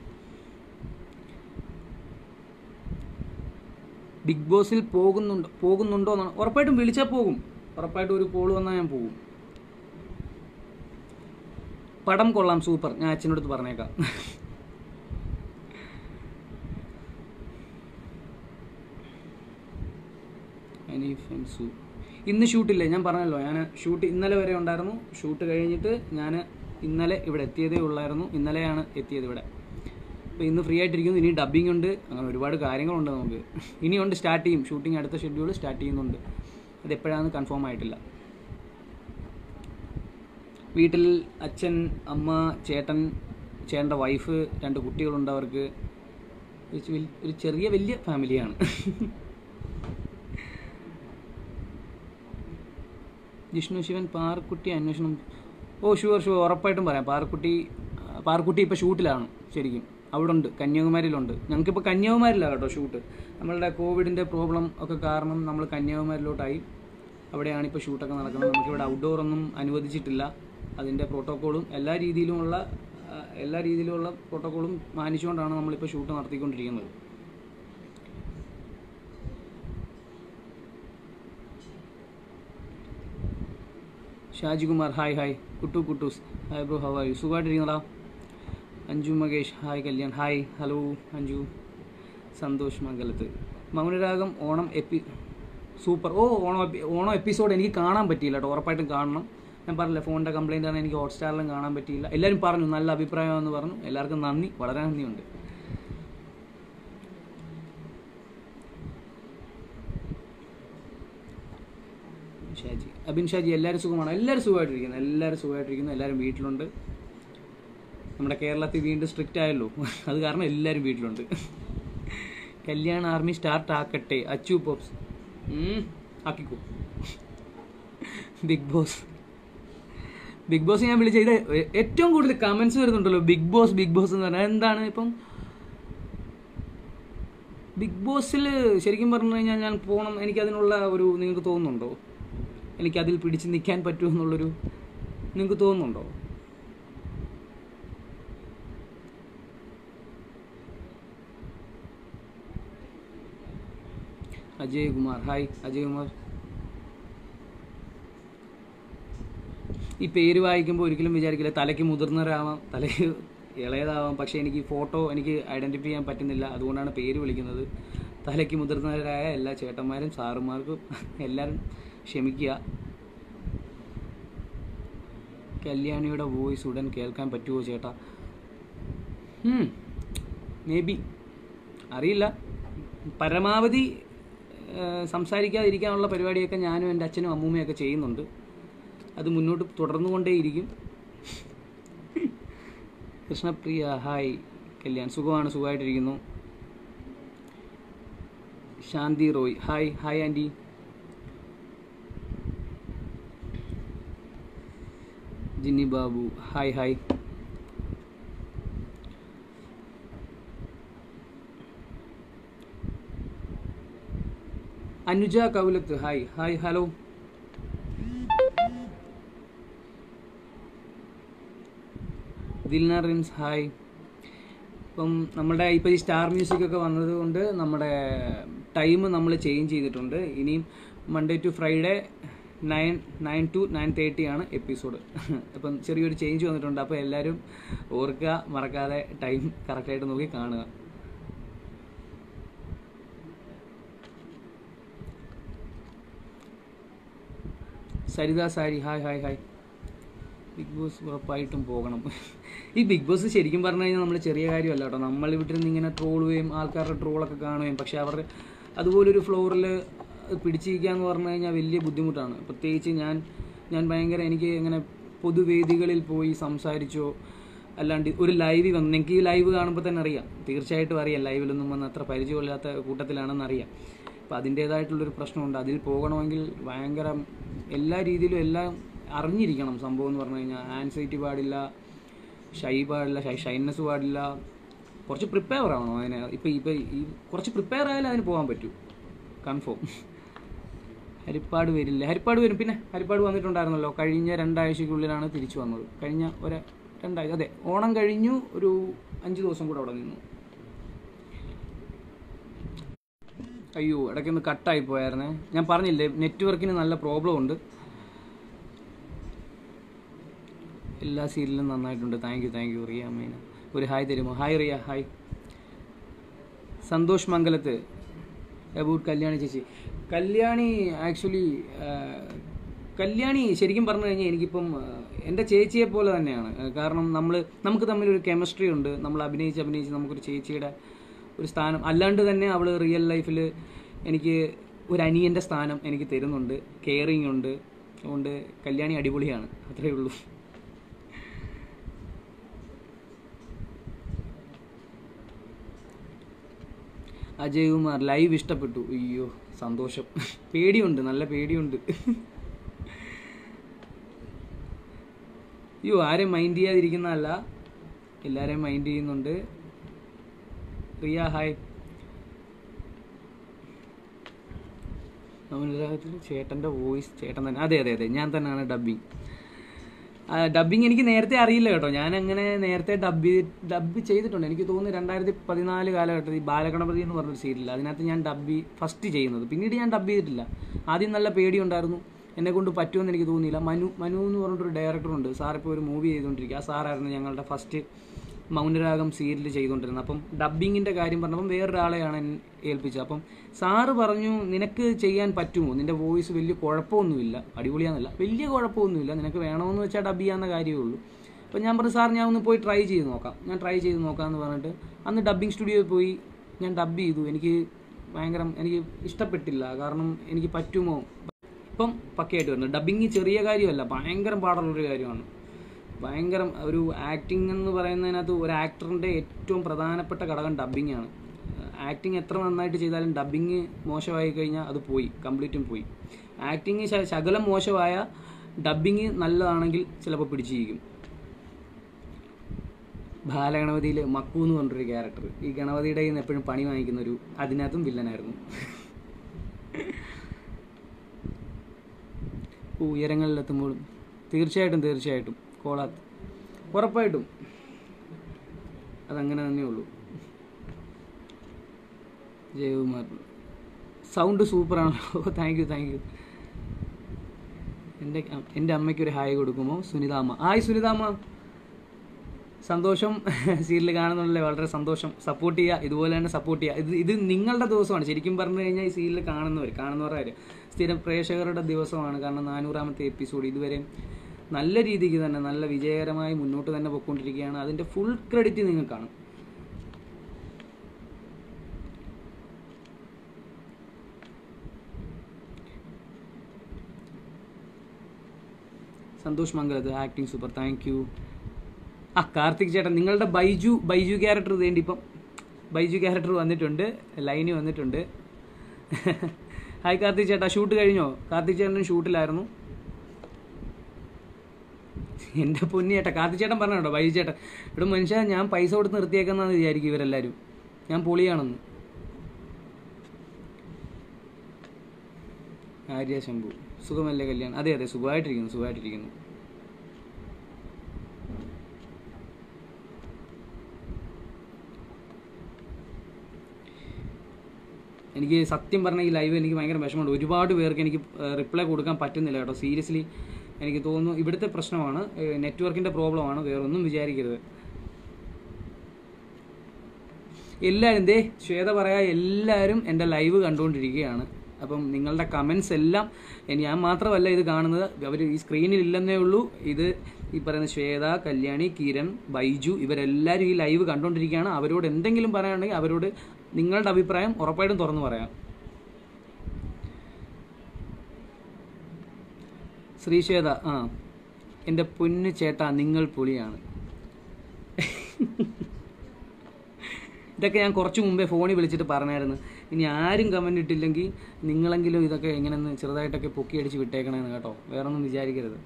ബിഗ് ബോസിൽ പോകുന്നുണ്ടോ പോകുന്നുണ്ടോ എന്നാണ് ഉറപ്പായിട്ടും വിളിച്ചാൽ പോകും ഉറപ്പായിട്ടും ഒരു കോൾ വന്നാൽ ഞാൻ പോകും പടം കൊള്ളാം സൂപ്പർ ഞാൻ അച്ഛനോട് പറഞ്ഞേക്കാം അനീഫൻസു ഇന്ന് ഷൂട്ടില്ലേ ഞാൻ പറഞ്ഞല്ലോ ഞാൻ ഷൂട്ട് ഇന്നലെ വരെ ഉണ്ടായിരുന്നു ഷൂട്ട് കഴിഞ്ഞിട്ട് ഞാൻ ഇന്നലെ ഇവിടെ എത്തിയതേ ഉള്ളായിരുന്നു ഇന്നലെയാണ് എത്തിയത് ഇവിടെ അപ്പോൾ ഇന്ന് ഫ്രീ ആയിട്ടിരിക്കുന്നു ഇനി ഡബ്ബിംഗ് ഉണ്ട് അങ്ങനെ ഒരുപാട് കാര്യങ്ങളുണ്ട് നമുക്ക് ഇനിയുണ്ട് സ്റ്റാർട്ട് ചെയ്യും ഷൂട്ടിംഗ് അടുത്ത ഷെഡ്യൂൾ സ്റ്റാർട്ട് ചെയ്യുന്നുണ്ട് അത് എപ്പോഴാണെന്ന് കൺഫേം ആയിട്ടില്ല വീട്ടിൽ അച്ഛൻ അമ്മ ചേട്ടൻ ചേട്ടൻ്റെ വൈഫ് രണ്ട് കുട്ടികളുണ്ട് അവർക്ക് ഒരു ചെ- ഒരു ചെറിയ വലിയ ഫാമിലിയാണ് ജിഷ്ണു ശിവൻ പാറക്കുട്ടി അന്വേഷണം ഓ ഷുവർ ഷുവർ ഉറപ്പായിട്ടും പറയാം പാറക്കുട്ടി ആ, പാറക്കുട്ടി ഇപ്പോൾ ഷൂട്ടിലാണ് ശരിക്കും അവിടെ ഉണ്ട് കന്യാകുമാരിയിലുണ്ട് ഞങ്ങൾക്കിപ്പോൾ കന്യാകുമാരിലാണ് കേട്ടോ ഷൂട്ട് നമ്മളുടെ കോവിഡിൻ്റെ പ്രോബ്ലം ഒക്കെ കാരണം നമ്മൾ കന്യാകുമാരിലോട്ടായി അവിടെയാണ് ഇപ്പോൾ ഷൂട്ടൊക്കെ നടക്കുന്നത് നമുക്കിവിടെ ഔട്ട്ഡോർ ഒന്നും അനുവദിച്ചിട്ടില്ല അതിൻ്റെ പ്രോട്ടോക്കോളും എല്ലാ രീതിയിലുമുള്ള ആ, എല്ലാ രീതിയിലുമുള്ള പ്രോട്ടോക്കോളും മാനിച്ചുകൊണ്ടാണ് നമ്മളിപ്പോൾ ഷൂട്ട് നടത്തിക്കൊണ്ടിരിക്കുന്നത് Shajikumar hi hi Kuttu Kuttoos hi bro how are you സുഖമായിട്ടിരിക്കുന്നടാ Anju Makesh hi Kalyan hi hello Anju Santhosh Mangalath Mounaragam Onam epi super ഓ ഓണം എപ്പി ഓണം എപ്പിസോഡ് എനിക്ക് കാണാൻ പറ്റിയില്ല കേട്ടോ ഉറപ്പായിട്ടും കാണണം ഞാൻ പറഞ്ഞില്ല ഫോണിൻ്റെ കംപ്ലൈൻ്റ് ആണ് എനിക്ക് ഹോട്ട്സ്റ്റാറിലും കാണാൻ പറ്റിയില്ല എല്ലാവരും പറഞ്ഞു നല്ല അഭിപ്രായമാണെന്ന് പറഞ്ഞു എല്ലാവർക്കും നന്ദി വളരെ നന്ദിയുണ്ട് ഷാജി അബിൻ ഷാജി എല്ലാവരും സുഖമാണ് എല്ലാവരും സുഖമായിട്ടിരിക്കുന്നു എല്ലാവരും സുഖമായിട്ടിരിക്കുന്നു എല്ലാവരും വീട്ടിലുണ്ട് നമ്മുടെ കേരളത്തിൽ വീണ്ടും സ്ട്രിക്റ്റ് ആയല്ലോ അത് കാരണം എല്ലാവരും വീട്ടിലുണ്ട് കല്യാൺ ആർമി സ്റ്റാർട്ട് ആക്കട്ടെ അച്ചു പോപ്സ് ഉം, ആക്കിക്കോ ബിഗ് ബോസ് ബിഗ് ബോസ് ഞാൻ വിളിച്ച ഇത് ഏറ്റവും കൂടുതൽ കമന്റ്സ് വരുന്നുണ്ടല്ലോ ബിഗ് ബോസ് ബിഗ് ബോസ് എന്ന് പറഞ്ഞാൽ എന്താണ് ഇപ്പം ബിഗ് ബോസിൽ ശരിക്കും പറഞ്ഞു കഴിഞ്ഞാൽ ഞാൻ പോകണം എനിക്കതിനുള്ള ഒരു നിങ്ങൾക്ക് തോന്നുന്നുണ്ടോ എനിക്കതിൽ പിടിച്ച് നിൽക്കാൻ പറ്റുമെന്നുള്ളൊരു നിങ്ങൾക്ക് തോന്നുന്നുണ്ടോ അജയ് കുമാർ ഹായ് അജയ് കുമാർ ഈ പേര് വായിക്കുമ്പോൾ ഒരിക്കലും വിചാരിക്കില്ല തലയ്ക്ക് മുതിർന്നവരാവാം തലയ്ക്ക് ഇളയതാവാം പക്ഷേ എനിക്ക് ഫോട്ടോ എനിക്ക് ഐഡൻറ്റിഫൈ ചെയ്യാൻ പറ്റുന്നില്ല അതുകൊണ്ടാണ് പേര് വിളിക്കുന്നത് തലയ്ക്ക് മുതിർന്നവരായ എല്ലാ ചേട്ടന്മാരും സാറുമാർക്കും എല്ലാവരും ക്ഷമിക്കുക കല്യാണിയുടെ വോയിസ് ഉടൻ കേൾക്കാൻ പറ്റുമോ ചേട്ടാ മേ ബി അറിയില്ല പരമാവധി ആ, സംസാരിക്കാതിരിക്കാനുള്ള പരിപാടിയൊക്കെ ഞാനും എൻ്റെ അച്ഛനും അമ്മൂമ്മയൊക്കെ ചെയ്യുന്നുണ്ട് അത് മുന്നോട്ട് തുടർന്നുകൊണ്ടേയിരിക്കും കൃഷ്ണപ്രിയ ഹായ് കല്യാൺ സുഖമാണ് സുഖമായിട്ടിരിക്കുന്നു Shanthi Roy hi hi aunty Jinny Babu hi hi Anuja Koulath hi hi hello Dilna Rins hi ഇപ്പം നമ്മുടെ ഇപ്പോൾ ഈ സ്റ്റാർ മ്യൂസിക് ഒക്കെ വന്നത് കൊണ്ട് നമ്മുടെ ടൈം നമ്മൾ ചേഞ്ച് ചെയ്തിട്ടുണ്ട് ഇനിയും Monday to Friday nine nine to nine thirty ആണ് എപ്പിസോഡ് അപ്പം ചെറിയൊരു ചേഞ്ച് വന്നിട്ടുണ്ട് അപ്പോൾ എല്ലാവരും ഓർക്കുക മറക്കാതെ ടൈം കറക്റ്റായിട്ട് നോക്കി കാണുക Saritha Sari hi hi hi big boss ഉറപ്പായിട്ടും പോകണം ഈ ബിഗ് ബോസ് ശരിക്കും പറഞ്ഞു കഴിഞ്ഞാൽ നമ്മൾ ചെറിയ കാര്യമല്ല കേട്ടോ നമ്മൾ ഇവിടെ നിന്ന് ഇങ്ങനെ ട്രോളുകയും ആൾക്കാരുടെ ട്രോളൊക്കെ കാണുകയും പക്ഷെ അവർ അതുപോലൊരു ഫ്ലോറിൽ പിടിച്ചിരിക്കുക എന്ന് പറഞ്ഞു കഴിഞ്ഞാൽ വലിയ ബുദ്ധിമുട്ടാണ് പ്രത്യേകിച്ച് ഞാൻ ഞാൻ ഭയങ്കര എനിക്ക് ഇങ്ങനെ പൊതുവേദികളിൽ പോയി സംസാരിച്ചോ അല്ലാണ്ട് ഒരു ലൈവ് വന്ന് എനിക്ക് ഈ ലൈവ് കാണുമ്പോൾ തന്നെ അറിയാം തീർച്ചയായിട്ടും അറിയാം ലൈവിലൊന്നും വന്ന് അത്ര പരിചയമില്ലാത്ത കൂട്ടത്തിലാണെന്ന് അറിയാം അപ്പം അതിൻ്റേതായിട്ടുള്ളൊരു പ്രശ്നമുണ്ട് അതിൽ പോകണമെങ്കിൽ ഭയങ്കര എല്ലാ രീതിയിലും എല്ലാം അറിഞ്ഞിരിക്കണം സംഭവം എന്ന് പറഞ്ഞു കഴിഞ്ഞാൽ ആൻസൈറ്റി പാടില്ല ഷൈ പാടില്ല ഷൈ ഷൈനസ് പാടില്ല കുറച്ച് പ്രിപ്പയർ ആവണം അതിന് ഇപ്പം ഇപ്പം ഈ കുറച്ച് പ്രിപ്പയർ ആയാലേ അതിന് പോകാൻ പറ്റൂ കൺഫേം ഹരിപ്പാട് വരില്ല ഹരിപ്പാട് വരും പിന്നെ ഹരിപ്പാട് വന്നിട്ടുണ്ടായിരുന്നല്ലോ കഴിഞ്ഞ രണ്ടാഴ്ചയ്ക്കുള്ളിലാണ് തിരിച്ചു വന്നത് കഴിഞ്ഞ ഒരു രണ്ടാഴ്ച അതെ ഓണം കഴിഞ്ഞു ഒരു അഞ്ച് ദിവസം കൂടെ അവിടെ നിന്നു അയ്യോ ഇടയ്ക്കൊന്ന് കട്ടായി പോയായിരുന്നേ ഞാൻ പറഞ്ഞില്ലേ നെറ്റ്വർക്കിന് നല്ല പ്രോബ്ലം ഉണ്ട് എല്ലാ സീരിയലും നന്നായിട്ടുണ്ട് thank you thank you Riya അമ്മേന ഒരു ഹായ് തരുമോ hi Riya hi Santhosh Mangalath about Kalyani ചേച്ചി കല്യാണി ആക്ച്വലി കല്യാണി ശരിക്കും പറഞ്ഞു കഴിഞ്ഞാൽ എനിക്കിപ്പം ആ, എൻ്റെ ചേച്ചിയെ പോലെ തന്നെയാണ് ആ, കാരണം നമ്മൾ നമുക്ക് തമ്മിലൊരു കെമിസ്ട്രി ഉണ്ട് നമ്മൾ അഭിനയിച്ച് അഭിനയിച്ച് നമുക്കൊരു ചേച്ചിയുടെ ഒരു സ്ഥാനം അല്ലാണ്ട് തന്നെ അവൾ റിയൽ ലൈഫിൽ എനിക്ക് ഒരു അനിയൻ്റെ സ്ഥാനം എനിക്ക് തരുന്നുണ്ട് കെയറിങ് ഉണ്ട് അതുകൊണ്ട് കല്യാണി അടിപൊളിയാണ് അത്രയേ ഉള്ളൂ അജയ് കുമാർ ലൈവ് ഇഷ്ടപ്പെട്ടു അയ്യോ സന്തോഷം പേടിയുണ്ട് നല്ല പേടിയുണ്ട് അയ്യോ ആരെയും മൈൻഡ് ചെയ്യാതിരിക്കുന്നതല്ല എല്ലാവരെയും മൈൻഡ് ചെയ്യുന്നുണ്ട് റിയ ഹായ് നവനുരാഗത്തിൽ ചേട്ടൻ്റെ വോയിസ് ചേട്ടൻ തന്നെ അതെ അതെ അതെ ഞാൻ തന്നെയാണ് ഡബ്ബിങ് ഡബ്ബിങ് എനിക്ക് നേരത്തെ അറിയില്ല കേട്ടോ ഞാൻ അങ്ങനെ നേരത്തെ ഡബ്ബ് ഡബ്ബ് ചെയ്തിട്ടുണ്ട് എനിക്ക് തോന്നുന്നു രണ്ടായിരത്തി പതിനാല് കാലഘട്ടത്തിൽ ഈ ബാലഗണപതി എന്ന് പറഞ്ഞൊരു സീരിയൽ അതിനകത്ത് ഞാൻ ഡബ്ബി ഫസ്റ്റ് ചെയ്യുന്നത് പിന്നീട് ഞാൻ ഡബ്ബ് ചെയ്തിട്ടില്ല ആദ്യം നല്ല പേടിയുണ്ടായിരുന്നു എന്നെ കൊണ്ട് പറ്റുമെന്ന് എനിക്ക് തോന്നിയില്ല മനു മനു എന്ന് പറഞ്ഞിട്ടൊരു ഡയറക്ടറുണ്ട് സാർ ഇപ്പോൾ ഒരു മൂവി ചെയ്തുകൊണ്ടിരിക്കുക ആ സാറായിരുന്നു ഞങ്ങളുടെ ഫസ്റ്റ് മൗനരാഗം സീരിയൽ ചെയ്തുകൊണ്ടിരുന്നത് അപ്പം ഡബ്ബിങ്ങിൻ്റെ കാര്യം പറഞ്ഞപ്പം വേറൊരാളെയാണ് എന്നെ ഏൽപ്പിച്ചത് അപ്പം സാറ് പറഞ്ഞു നിനക്ക് ചെയ്യാൻ പറ്റുമോ നിൻ്റെ വോയിസ് വലിയ കുഴപ്പമൊന്നുമില്ല അടിപൊളിയാന്നല്ല വലിയ കുഴപ്പമൊന്നുമില്ല നിനക്ക് വേണമെന്ന് വെച്ചാൽ ഡബ് ചെയ്യാവുന്ന കാര്യമേ ഉള്ളൂ അപ്പം ഞാൻ പറഞ്ഞു സാർ ഞാൻ ഒന്ന് പോയി ട്രൈ ചെയ്ത് നോക്കാം ഞാൻ ട്രൈ ചെയ്ത് നോക്കാമെന്ന് പറഞ്ഞിട്ട് അന്ന് ഡബ്ബിങ് സ്റ്റുഡിയോയിൽ പോയി ഞാൻ ഡബ് ചെയ്തു എനിക്ക് ഭയങ്കര എനിക്ക് ഇഷ്ടപ്പെട്ടില്ല കാരണം എനിക്ക് പറ്റുമോ ഇപ്പം പക്കയായിട്ട് വരുന്നത് ഡബ്ബിങ് ചെറിയ കാര്യമല്ല ഭയങ്കര പാടുള്ളൊരു കാര്യമാണ് ഭയങ്കര ഒരു ആക്ടിങ് എന്ന് പറയുന്നതിനകത്ത് ഒരു ആക്ടറിൻ്റെ ഏറ്റവും പ്രധാനപ്പെട്ട ഘടകം ഡബ്ബിംഗ് ആണ് ആക്ടിങ് എത്ര നന്നായിട്ട് ചെയ്താലും ഡബ്ബിങ് മോശമായി കഴിഞ്ഞാൽ അത് പോയി കംപ്ലീറ്റും പോയി ആക്ടിങ് ശകലം മോശമായ ഡബ്ബിങ് നല്ലതാണെങ്കിൽ ചിലപ്പോൾ പിടിച്ചിരിക്കും ബാലഗണപതിയിൽ മക്കു എന്ന് പറഞ്ഞൊരു ക്യാരക്ടർ ഈ ഗണപതിയുടെ കയ്യിൽ നിന്ന് എപ്പോഴും പണി വാങ്ങിക്കുന്ന ഒരു അതിനകത്തും വില്ലനായിരുന്നു ഉയരങ്ങളിലെത്തുമ്പോഴും തീർച്ചയായിട്ടും തീർച്ചയായിട്ടും കോളാത്ത് ഉറപ്പായിട്ടും അതങ്ങനെ തന്നെ ഉള്ളൂ ജയകുമാർ സൗണ്ട് സൂപ്പറാണല്ലോ താങ്ക് യു താങ്ക് യു എൻ്റെ എൻ്റെ അമ്മയ്ക്ക് ഒരു ഹായ് കൊടുക്കുമോ സുനിതാമ്മ ഹായ് സുനിതാമ്മ സന്തോഷം സീരിയൽ കാണുന്നുള്ളേ വളരെ സന്തോഷം സപ്പോർട്ട് ചെയ്യുക ഇതുപോലെ തന്നെ സപ്പോർട്ട് ചെയ്യുക ഇത് ഇത് നിങ്ങളുടെ ദിവസമാണ് ശരിക്കും പറഞ്ഞു കഴിഞ്ഞാൽ ഈ സീരിയൽ കാണുന്നവർ കാണുന്നവരുടെ കാര്യം സ്ഥിരം പ്രേക്ഷകരുടെ ദിവസമാണ് കാരണം നാനൂറാമത്തെ എപ്പിസോഡ് ഇതുവരെ നല്ല രീതിക്ക് തന്നെ നല്ല വിജയകരമായി മുന്നോട്ട് തന്നെ പോയിക്കൊണ്ടിരിക്കുകയാണ് അതിൻ്റെ ഫുൾ ക്രെഡിറ്റ് നിങ്ങൾക്കാണ് Santhosh Mangalath acting super thank you ആ കാർത്തിക് ചേട്ടൻ നിങ്ങളുടെ ബൈജു ബൈജു ക്യാരക്ടർ വേണ്ടി ഇപ്പം ബൈജു ക്യാരക്ടർ വന്നിട്ടുണ്ട് ലൈന് വന്നിട്ടുണ്ട് ഹായ് കാർത്തിക് ചേട്ടാ ഷൂട്ട് കഴിഞ്ഞോ കാർത്തിക് ചേട്ടനും ഷൂട്ടിലായിരുന്നു എൻ്റെ പൊന്നി ചേട്ടാ കാർത്തിക് ചേട്ടൻ പറഞ്ഞോ ബൈജു ചേട്ടൻ ഇവിടെ മനുഷ്യ ഞാൻ പൈസ കൊടുത്ത് നിർത്തിയേക്കെന്നാന്ന് വിചാരിക്കും ഇവരെല്ലാവരും ഞാൻ പൊളിയാണെന്ന് ആര്യ ശംഭു സുഖമല്ലേ കല്യാണം അതെ അതെ സുഖമായിട്ടിരിക്കുന്നു സുഖമായിട്ടിരിക്കുന്നു എനിക്ക് സത്യം പറഞ്ഞ ഈ ലൈവ് എനിക്ക് ഭയങ്കര വിഷമമുണ്ട് ഒരുപാട് പേർക്ക് എനിക്ക് റിപ്ലൈ കൊടുക്കാൻ പറ്റുന്നില്ല കേട്ടോ സീരിയസ്ലി എനിക്ക് തോന്നുന്നു ഇവിടുത്തെ പ്രശ്നമാണ് നെറ്റ്വർക്കിൻ്റെ പ്രോബ്ലമാണ് വേറൊന്നും വിചാരിക്കരുത് എല്ലാവരും ദേ ശ്വേത പറയാ എല്ലാവരും എൻ്റെ ലൈവ് കണ്ടുകൊണ്ടിരിക്കുകയാണ് അപ്പം നിങ്ങളുടെ കമൻസ് എല്ലാം ഇനി ഞാൻ മാത്രമല്ല ഇത് കാണുന്നത് അവർ ഈ സ്ക്രീനിൽ ഇല്ലെന്നേ ഉള്ളൂ ഇത് ഈ പറയുന്ന ശ്വേത കല്യാണി കിരൺ ബൈജു ഇവരെല്ലാവരും ഈ ലൈവ് കണ്ടുകൊണ്ടിരിക്കുകയാണ് അവരോട് എന്തെങ്കിലും പറയാനുണ്ടെങ്കിൽ അവരോട് നിങ്ങളുടെ അഭിപ്രായം ഉറപ്പായിട്ടും തുറന്നു പറയാം ശ്രീശ്വേത ആ എൻ്റെ പൊന്നു ചേട്ടാ നിങ്ങൾ പൊളിയാണ് ഇതൊക്കെ ഞാൻ കുറച്ച് മുമ്പേ ഫോണിൽ വിളിച്ചിട്ട് പറഞ്ഞായിരുന്നു ഇനി ആരും കമൻ്റ് ഇട്ടില്ലെങ്കിൽ നിങ്ങളെങ്കിലും ഇതൊക്കെ എങ്ങനെയൊന്ന് ചെറുതായിട്ടൊക്കെ പൊക്കി അടിച്ച് വിട്ടേക്കണേന്ന് കേട്ടോ വേറൊന്നും വിചാരിക്കരുത്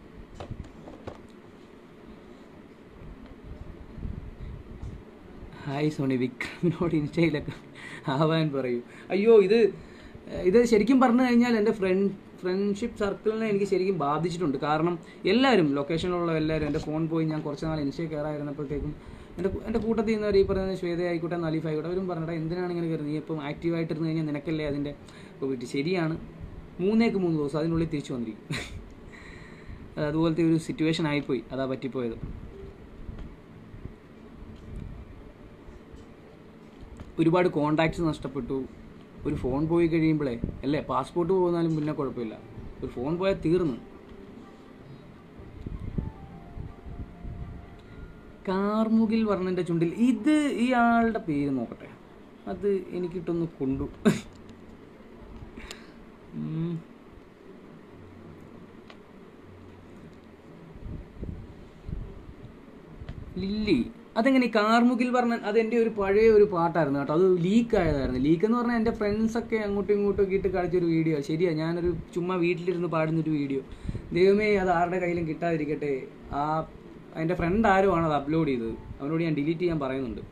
ഹായ് സോണി വിക്രമിനോട് ഇൻസ്റ്റയിലൊക്കെ ആവാൻ പറയൂ അയ്യോ ഇത് ഇത് ശരിക്കും പറഞ്ഞു കഴിഞ്ഞാൽ എൻ്റെ ഫ്രണ്ട് ഫ്രണ്ട്ഷിപ്പ് സർക്കിളിനെ എനിക്ക് ശരിക്കും ബാധിച്ചിട്ടുണ്ട് കാരണം എല്ലാവരും ലൊക്കേഷനിലുള്ള എല്ലാവരും എൻ്റെ ഫോൺ പോയി ഞാൻ കുറച്ച് നാൾ ഇൻസ്റ്റയിൽ കയറായിരുന്നപ്പോഴത്തേക്കും എൻ്റെ എൻ്റെ കൂട്ടത്തിൽ നിന്നവർ ഈ പറയുന്ന ശ്വേത ആയിക്കോട്ടെ നലീഫ് ആയിക്കോട്ടെ അവരും പറഞ്ഞിട്ട് എന്തിനാണ് ഇങ്ങനെ കയറുന്നത് നീ ഇപ്പം ആക്റ്റീവായിട്ടിരുന്ന് കഴിഞ്ഞാൽ നിനക്കല്ലേ അതിൻ്റെ കോവിഡ് ശരിയാണ് മൂന്നേക്ക് മൂന്ന് ദിവസം അതിനുള്ളിൽ തിരിച്ചു വന്നിരിക്കും അതുപോലത്തെ ഒരു സിറ്റുവേഷൻ ആയിപ്പോയി അതാ പറ്റിപ്പോയത് ഒരുപാട് കോണ്ടാക്ട്സ് നഷ്ടപ്പെട്ടു ഒരു ഫോൺ പോയി കഴിയുമ്പോഴേ അല്ലേ പാസ്പോർട്ട് പോകുന്നാലും പിന്നെ കുഴപ്പമില്ല ഒരു ഫോൺ പോയാൽ തീർന്നു കാർമുകിൽ വർണ്ണൻ്റെ ചുണ്ടിൽ ഇത് ഇയാളുടെ പേര് നോക്കട്ടെ അത് എനിക്കിട്ടൊന്ന് കൊണ്ടു ഉം. ലില്ലി അതെങ്ങനെ ഈ കാർമുകിൽ വർണ്ണൻ അത് എൻ്റെ ഒരു പഴയ ഒരു പാട്ടായിരുന്നു കേട്ടോ അത് ലീക്ക് ആയതായിരുന്നു ലീക്ക് എന്ന് പറഞ്ഞാൽ എൻ്റെ ഫ്രണ്ട്സൊക്കെ അങ്ങോട്ടും ഇങ്ങോട്ടും ഒക്കെ ഇട്ട് കളിച്ചൊരു വീഡിയോ ശരിയാ ഞാനൊരു ചുമ്മാ വീട്ടിലിരുന്ന് പാടുന്നൊരു വീഡിയോ ദൈവമേ അത് ആരുടെ കയ്യിലും കിട്ടാതിരിക്കട്ടെ ആ എൻ്റെ ഫ്രണ്ട് ആരോ ആണ് അത് അപ്ലോഡ് ചെയ്തത് അവനോട് ഞാൻ ഡിലീറ്റ് ചെയ്യാൻ പറയുന്നുണ്ട്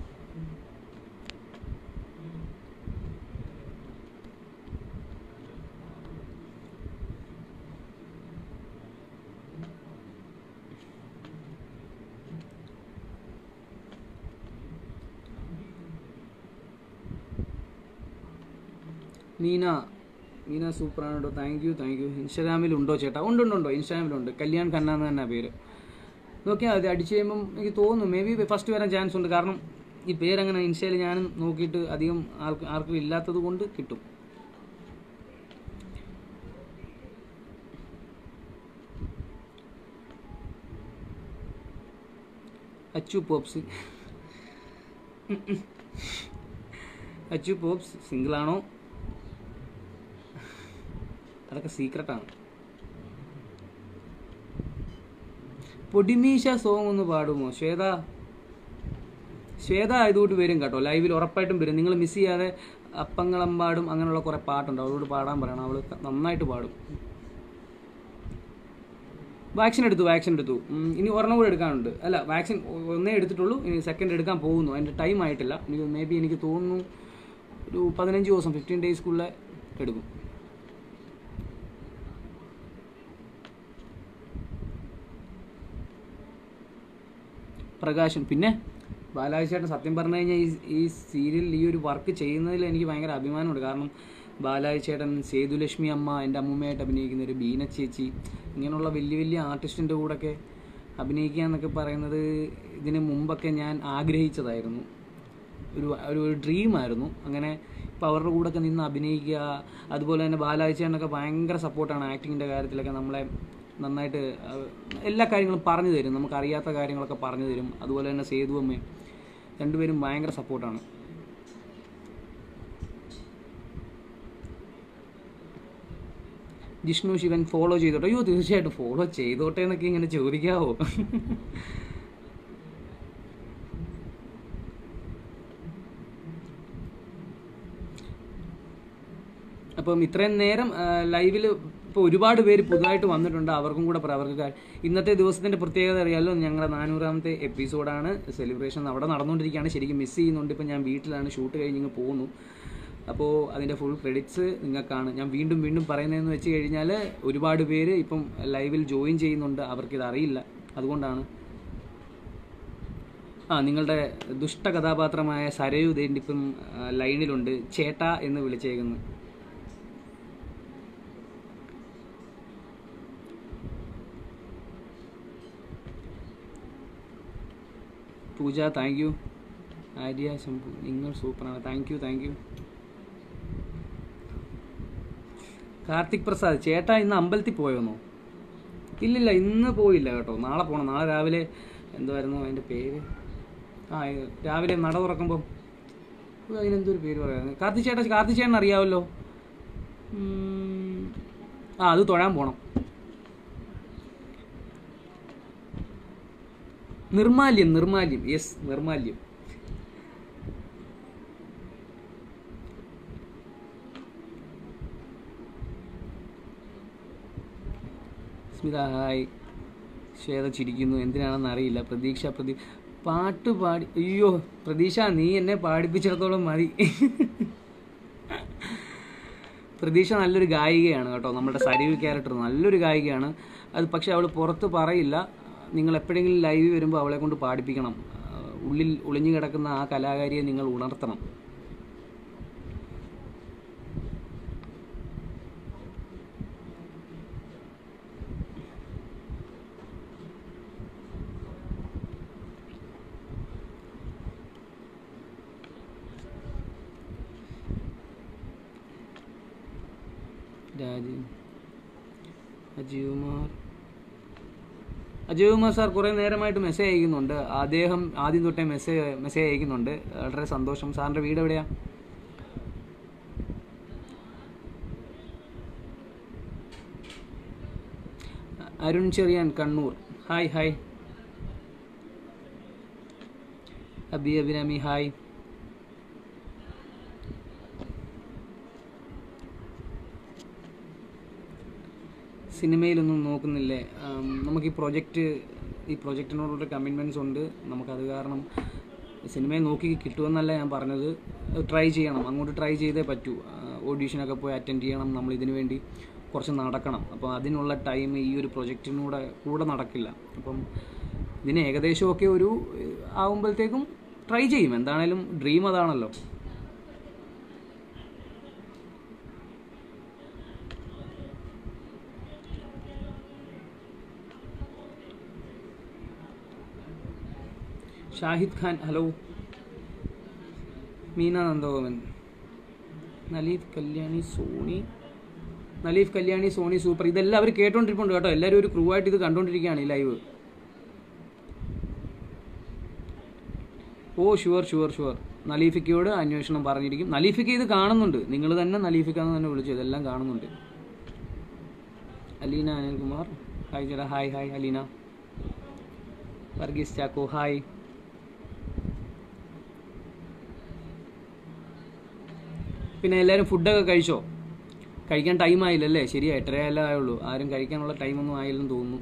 മീന മീന സൂപ്പറാണ് കേട്ടോ താങ്ക് യു താങ്ക് യു ഇൻസ്റ്റാഗ്രാമിലുണ്ടോ ചേട്ടാ ഉണ്ട് ഉണ്ട് ഉണ്ടോ ഇൻസ്റ്റാഗ്രാമിലുണ്ട് കല്യാൺ ഖന്ന എന്ന് തന്നെ പേര് നോക്കിയാൽ മതി അടിച്ചു കഴിയുമ്പം എനിക്ക് തോന്നുന്നു മേ ബി ഫസ്റ്റ് വരാൻ ചാൻസ് ഉണ്ട് കാരണം ഈ പേരങ്ങനെ ഇൻസ്റ്റയിൽ ഞാനും നോക്കിയിട്ട് അധികം ആൾക്ക് ആർക്കും ഇല്ലാത്തത് കൊണ്ട് കിട്ടും അച്ചു പോപ്സ് അച്ചു പോപ്സ് സിംഗിളാണോ അതൊക്കെ സീക്രട്ടാണ് പൊടിമീശ സോങ് ഒന്ന് പാടുമോ ശ്വേത ശ്വേത ഇതുകൊണ്ട് വരും കേട്ടോ ലൈവിൽ ഉറപ്പായിട്ടും വരും നിങ്ങൾ മിസ് ചെയ്യാതെ അപ്പങ്ങളമ്പാടും അങ്ങനെയുള്ള കുറേ പാട്ടുണ്ട് അവളോട് പാടാൻ പറയണം അവൾ നന്നായിട്ട് പാടും വാക്സിൻ എടുത്തു വാക്സിൻ എടുത്തു ഉം, ഇനി ഒരെണ്ണം കൂടെ എടുക്കാനുണ്ട് അല്ല വാക്സിൻ ഒന്നേ എടുത്തിട്ടുള്ളൂ ഇനി സെക്കൻഡ് എടുക്കാൻ പോകുന്നു അതിൻ്റെ ടൈം ആയിട്ടില്ല എനിക്ക് മേ ബി എനിക്ക് തോന്നുന്നു ഒരു പതിനഞ്ച് ദിവസം ഫിഫ്റ്റീൻ ഡേയ്സ്ക്കുള്ളിൽ എടുക്കും പ്രകാശൻ പിന്നെ ബാലാജി ചേട്ടൻ സത്യം പറഞ്ഞു കഴിഞ്ഞാൽ ഈ ഈ സീരിയലിൽ ഈ ഒരു വർക്ക് ചെയ്യുന്നതിൽ എനിക്ക് ഭയങ്കര അഭിമാനമുണ്ട് കാരണം ബാലാജി ചേട്ടൻ സേതുലക്ഷ്മി അമ്മ എൻ്റെ അമ്മൂമ്മയായിട്ട് അഭിനയിക്കുന്ന ഒരു ബീന ചേച്ചി ഇങ്ങനെയുള്ള വലിയ വലിയ ആർട്ടിസ്റ്റിൻ്റെ കൂടെയൊക്കെ അഭിനയിക്കുക എന്നൊക്കെ പറയുന്നത് ഇതിന് മുമ്പൊക്കെ ഞാൻ ആഗ്രഹിച്ചതായിരുന്നു ഒരു ഒരു ഒരു ഡ്രീമായിരുന്നു അങ്ങനെ ഇപ്പോൾ അവരുടെ കൂടെയൊക്കെ നിന്ന് അഭിനയിക്കുക അതുപോലെ തന്നെ ബാലാജി ചേട്ടനൊക്കെ ഭയങ്കര സപ്പോർട്ടാണ് ആക്ടിങ്ങിൻ്റെ കാര്യത്തിലൊക്കെ നമ്മളെ നന്നായിട്ട് ആ, എല്ലാ കാര്യങ്ങളും പറഞ്ഞു തരും നമുക്ക് അറിയാത്ത കാര്യങ്ങളൊക്കെ പറഞ്ഞു തരും അതുപോലെ തന്നെ സേതു അമ്മയും രണ്ടുപേരും ഭയങ്കര സപ്പോർട്ടാണ് ജിഷ്ണു ശിവൻ ഫോളോ ചെയ്തോട്ടെ അയ്യോ തീർച്ചയായിട്ടും ഫോളോ ചെയ്തോട്ടെ എന്നൊക്കെ ഇങ്ങനെ ചോദിക്കാവോ അപ്പം ഇത്രയും നേരം ലൈവിൽ ഇപ്പോൾ ഒരുപാട് പേര് പുതുതായിട്ട് വന്നിട്ടുണ്ട് അവർക്കും കൂടെ പറയാം അവർക്ക് കാ- ഇന്നത്തെ ദിവസത്തിന്റെ പ്രത്യേകത അറിയാലോ ഞങ്ങളുടെ നാനൂറാമത്തെ എപ്പിസോഡാണ് സെലിബ്രേഷൻ അവിടെ നടന്നുകൊണ്ടിരിക്കുകയാണ് ശരിക്കും മിസ് ചെയ്യുന്നുണ്ട് ഇപ്പം ഞാൻ വീട്ടിലാണ് ഷൂട്ട് കഴിഞ്ഞ് ഇങ്ങ് പോകുന്നു അപ്പോൾ അതിൻ്റെ ഫുൾ ക്രെഡിറ്റ്സ് നിങ്ങൾക്കാണ് ഞാൻ വീണ്ടും വീണ്ടും പറയുന്നതെന്ന് വെച്ച് കഴിഞ്ഞാൽ ഒരുപാട് പേര് ഇപ്പം ലൈവിൽ ജോയിൻ ചെയ്യുന്നുണ്ട് അവർക്കിത് അറിയില്ല അതുകൊണ്ടാണ് ആ നിങ്ങളുടെ ദുഷ്ട കഥാപാത്രമായ സരയു ദേൻ്റെ ഇപ്പം ആ, ലൈനിലുണ്ട് ചേട്ട എന്ന് വിളിച്ചേക്കുന്നു പൂജ താങ്ക് യു ആര്യ ശംഭു നിങ്ങൾ സൂപ്പറാണ് thank you thank you Karthik Prasad ചേട്ടാ ഇന്ന് അമ്പലത്തിൽ പോയോന്നോ ഇല്ലില്ല ഇന്ന് പോയില്ല കേട്ടോ നാളെ പോകണം നാളെ രാവിലെ എന്തുവായിരുന്നു അതിൻ്റെ പേര് ആ ഇത് രാവിലെ നട തുറക്കുമ്പം ഇത് അതിനെന്തൊരു പേര് പറയായിരുന്നു കാർത്തി ചേട്ടാ കാർത്തി ചേട്ടൻ അറിയാമല്ലോ ഉം, ആ അത് തൊഴാൻ പോണം നിർമാല്യം നിർമാല്യം യെസ് നിർമാല്യം സ്മിത ഹായ് ശ്വേത ചിരിക്കുന്നു എന്തിനാണെന്ന് അറിയില്ല പ്രതീക്ഷ പ്രതി പാട്ട് പാടി അയ്യോ പ്രതീക്ഷ നീ എന്നെ പാടിപ്പിച്ചിടത്തോളം മതി പ്രതീക്ഷ നല്ലൊരു ഗായികയാണ് കേട്ടോ നമ്മുടെ സരീവ് ക്യാരക്ടർ നല്ലൊരു ഗായികയാണ് അത് പക്ഷെ അവൾ പുറത്ത് പറയില്ല നിങ്ങൾ എപ്പോഴെങ്കിലും ലൈവ് വരുമ്പോൾ അവളെ കൊണ്ട് പാടിപ്പിക്കണം ആ, ഉള്ളിൽ ഒളിഞ്ഞു കിടക്കുന്ന ആ കലാകാരിയെ നിങ്ങൾ ഉണർത്തണം രാജീവ് അജീവ്കുമാർ അജീവ്കുമാർ സാർ കുറേ നേരമായിട്ട് മെസ്സേജ് അയക്കുന്നുണ്ട് അദ്ദേഹം ആദ്യം തൊട്ടേ മെസ്സേജ് മെസ്സേജ് അയക്കുന്നുണ്ട് വളരെ സന്തോഷം സാറിൻ്റെ വീട് എവിടെയാ Arun Cheriyan Kannur hi hi Abi Abhirami hi സിനിമയിലൊന്നും നോക്കുന്നില്ലേ ആം, നമുക്ക് ഈ പ്രൊജക്റ്റ് ഈ പ്രൊജക്റ്റിനോടുള്ള കമ്മിറ്റ്മെൻറ്റ്സ് ഉണ്ട് നമുക്കത് കാരണം സിനിമയെ നോക്കി കിട്ടുമെന്നല്ല ഞാൻ പറഞ്ഞത് ട്രൈ ചെയ്യണം അങ്ങോട്ട് ട്രൈ ചെയ്തേ പറ്റൂ ഓഡീഷനൊക്കെ പോയി അറ്റൻഡ് ചെയ്യണം നമ്മൾ ഇതിനു വേണ്ടി കുറച്ച് നടക്കണം അപ്പോൾ അതിനുള്ള ടൈം ഈ ഒരു പ്രൊജക്റ്റിനൂടെ കൂടെ നടക്കില്ല അപ്പം ഇതിന് ഏകദേശമൊക്കെ ഒരു ഏഹ്, ആവുമ്പോഴത്തേക്കും ട്രൈ ചെയ്യും എന്താണേലും ഡ്രീം അതാണല്ലോ ഷാഹിദ് ഖാൻ ഹലോ മീന നന്ദഗോപൻ നലീഫ് കല്യാണി സോണി നലീഫ് കല്യാണി സോണി സൂപ്പർ ഇതെല്ലാം അവർ കേട്ടോണ്ടിരിപ്പുണ്ട് കേട്ടോ എല്ലാവരും ഒരു ക്രൂ ആയിട്ട് ഇത് കണ്ടോണ്ടിരിക്കുകയാണ് ഈ live oh sure sure sure നലീഫിക്കയോട് അന്വേഷണം പറഞ്ഞിരിക്കും നലീഫിക്ക ഇത് കാണുന്നുണ്ട് നിങ്ങൾ തന്നെ നലീഫിക്കാന്ന് തന്നെ വിളിച്ചു ഇതെല്ലാം കാണുന്നുണ്ട് അലീന അനിൽകുമാർ ഹായ് ചേട്ടാ hi hi Aleena Varghese Chacko hi പിന്നെ എല്ലാവരും ഫുഡൊക്കെ കഴിച്ചോ കഴിക്കാൻ ടൈം ആയില്ലല്ലേ ശരിയാ എട്ടരയല്ലേ ആയുള്ളൂ ആരും കഴിക്കാനുള്ള ടൈമൊന്നും ആയില്ലെന്ന് തോന്നുന്നു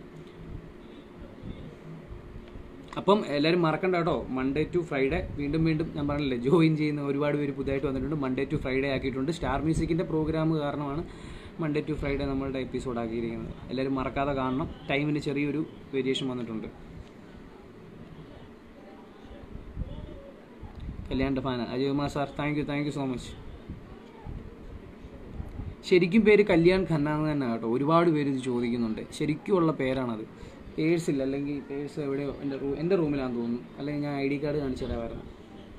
അപ്പം എല്ലാവരും മറക്കണ്ട കേട്ടോ മൺഡേ ടു ഫ്രൈഡേ വീണ്ടും വീണ്ടും ഞാൻ പറഞ്ഞില്ലേ ജോയിൻ ചെയ്യുന്ന ഒരുപാട് പേര് പുതിയതായിട്ട് വന്നിട്ടുണ്ട് മൺഡേ ടു ഫ്രൈഡേ ആക്കിയിട്ടുണ്ട് സ്റ്റാർ മ്യൂസിക്കിൻ്റെ പ്രോഗ്രാം കാരണമാണ് മൺഡേ ടു ഫ്രൈഡേ നമ്മളുടെ എപ്പിസോഡ് ആക്കിയിരിക്കുന്നത് എല്ലാവരും മറക്കാതെ കാണണം ടൈമിന് ചെറിയൊരു വേരിയേഷൻ വന്നിട്ടുണ്ട് കല്യാണിൻ്റെ ഫാന Ajay Kumar sir thank you thank you so much ശരിക്കും പേര് കല്യാൺ ഖന്ന എന്ന് തന്നെ കേട്ടോ ഒരുപാട് പേര് ഇത് ചോദിക്കുന്നുണ്ട് ശരിക്കുമുള്ള പേരാണത് പേഴ്സില്ല അല്ലെങ്കിൽ പേഴ്സ് എവിടെയോ എൻ്റെ റൂ എൻ്റെ റൂമിലാണെന്ന് തോന്നുന്നു അല്ലെങ്കിൽ ഞാൻ ഐ ഡി കാർഡ് കാണിച്ചു തരാമായിരുന്നു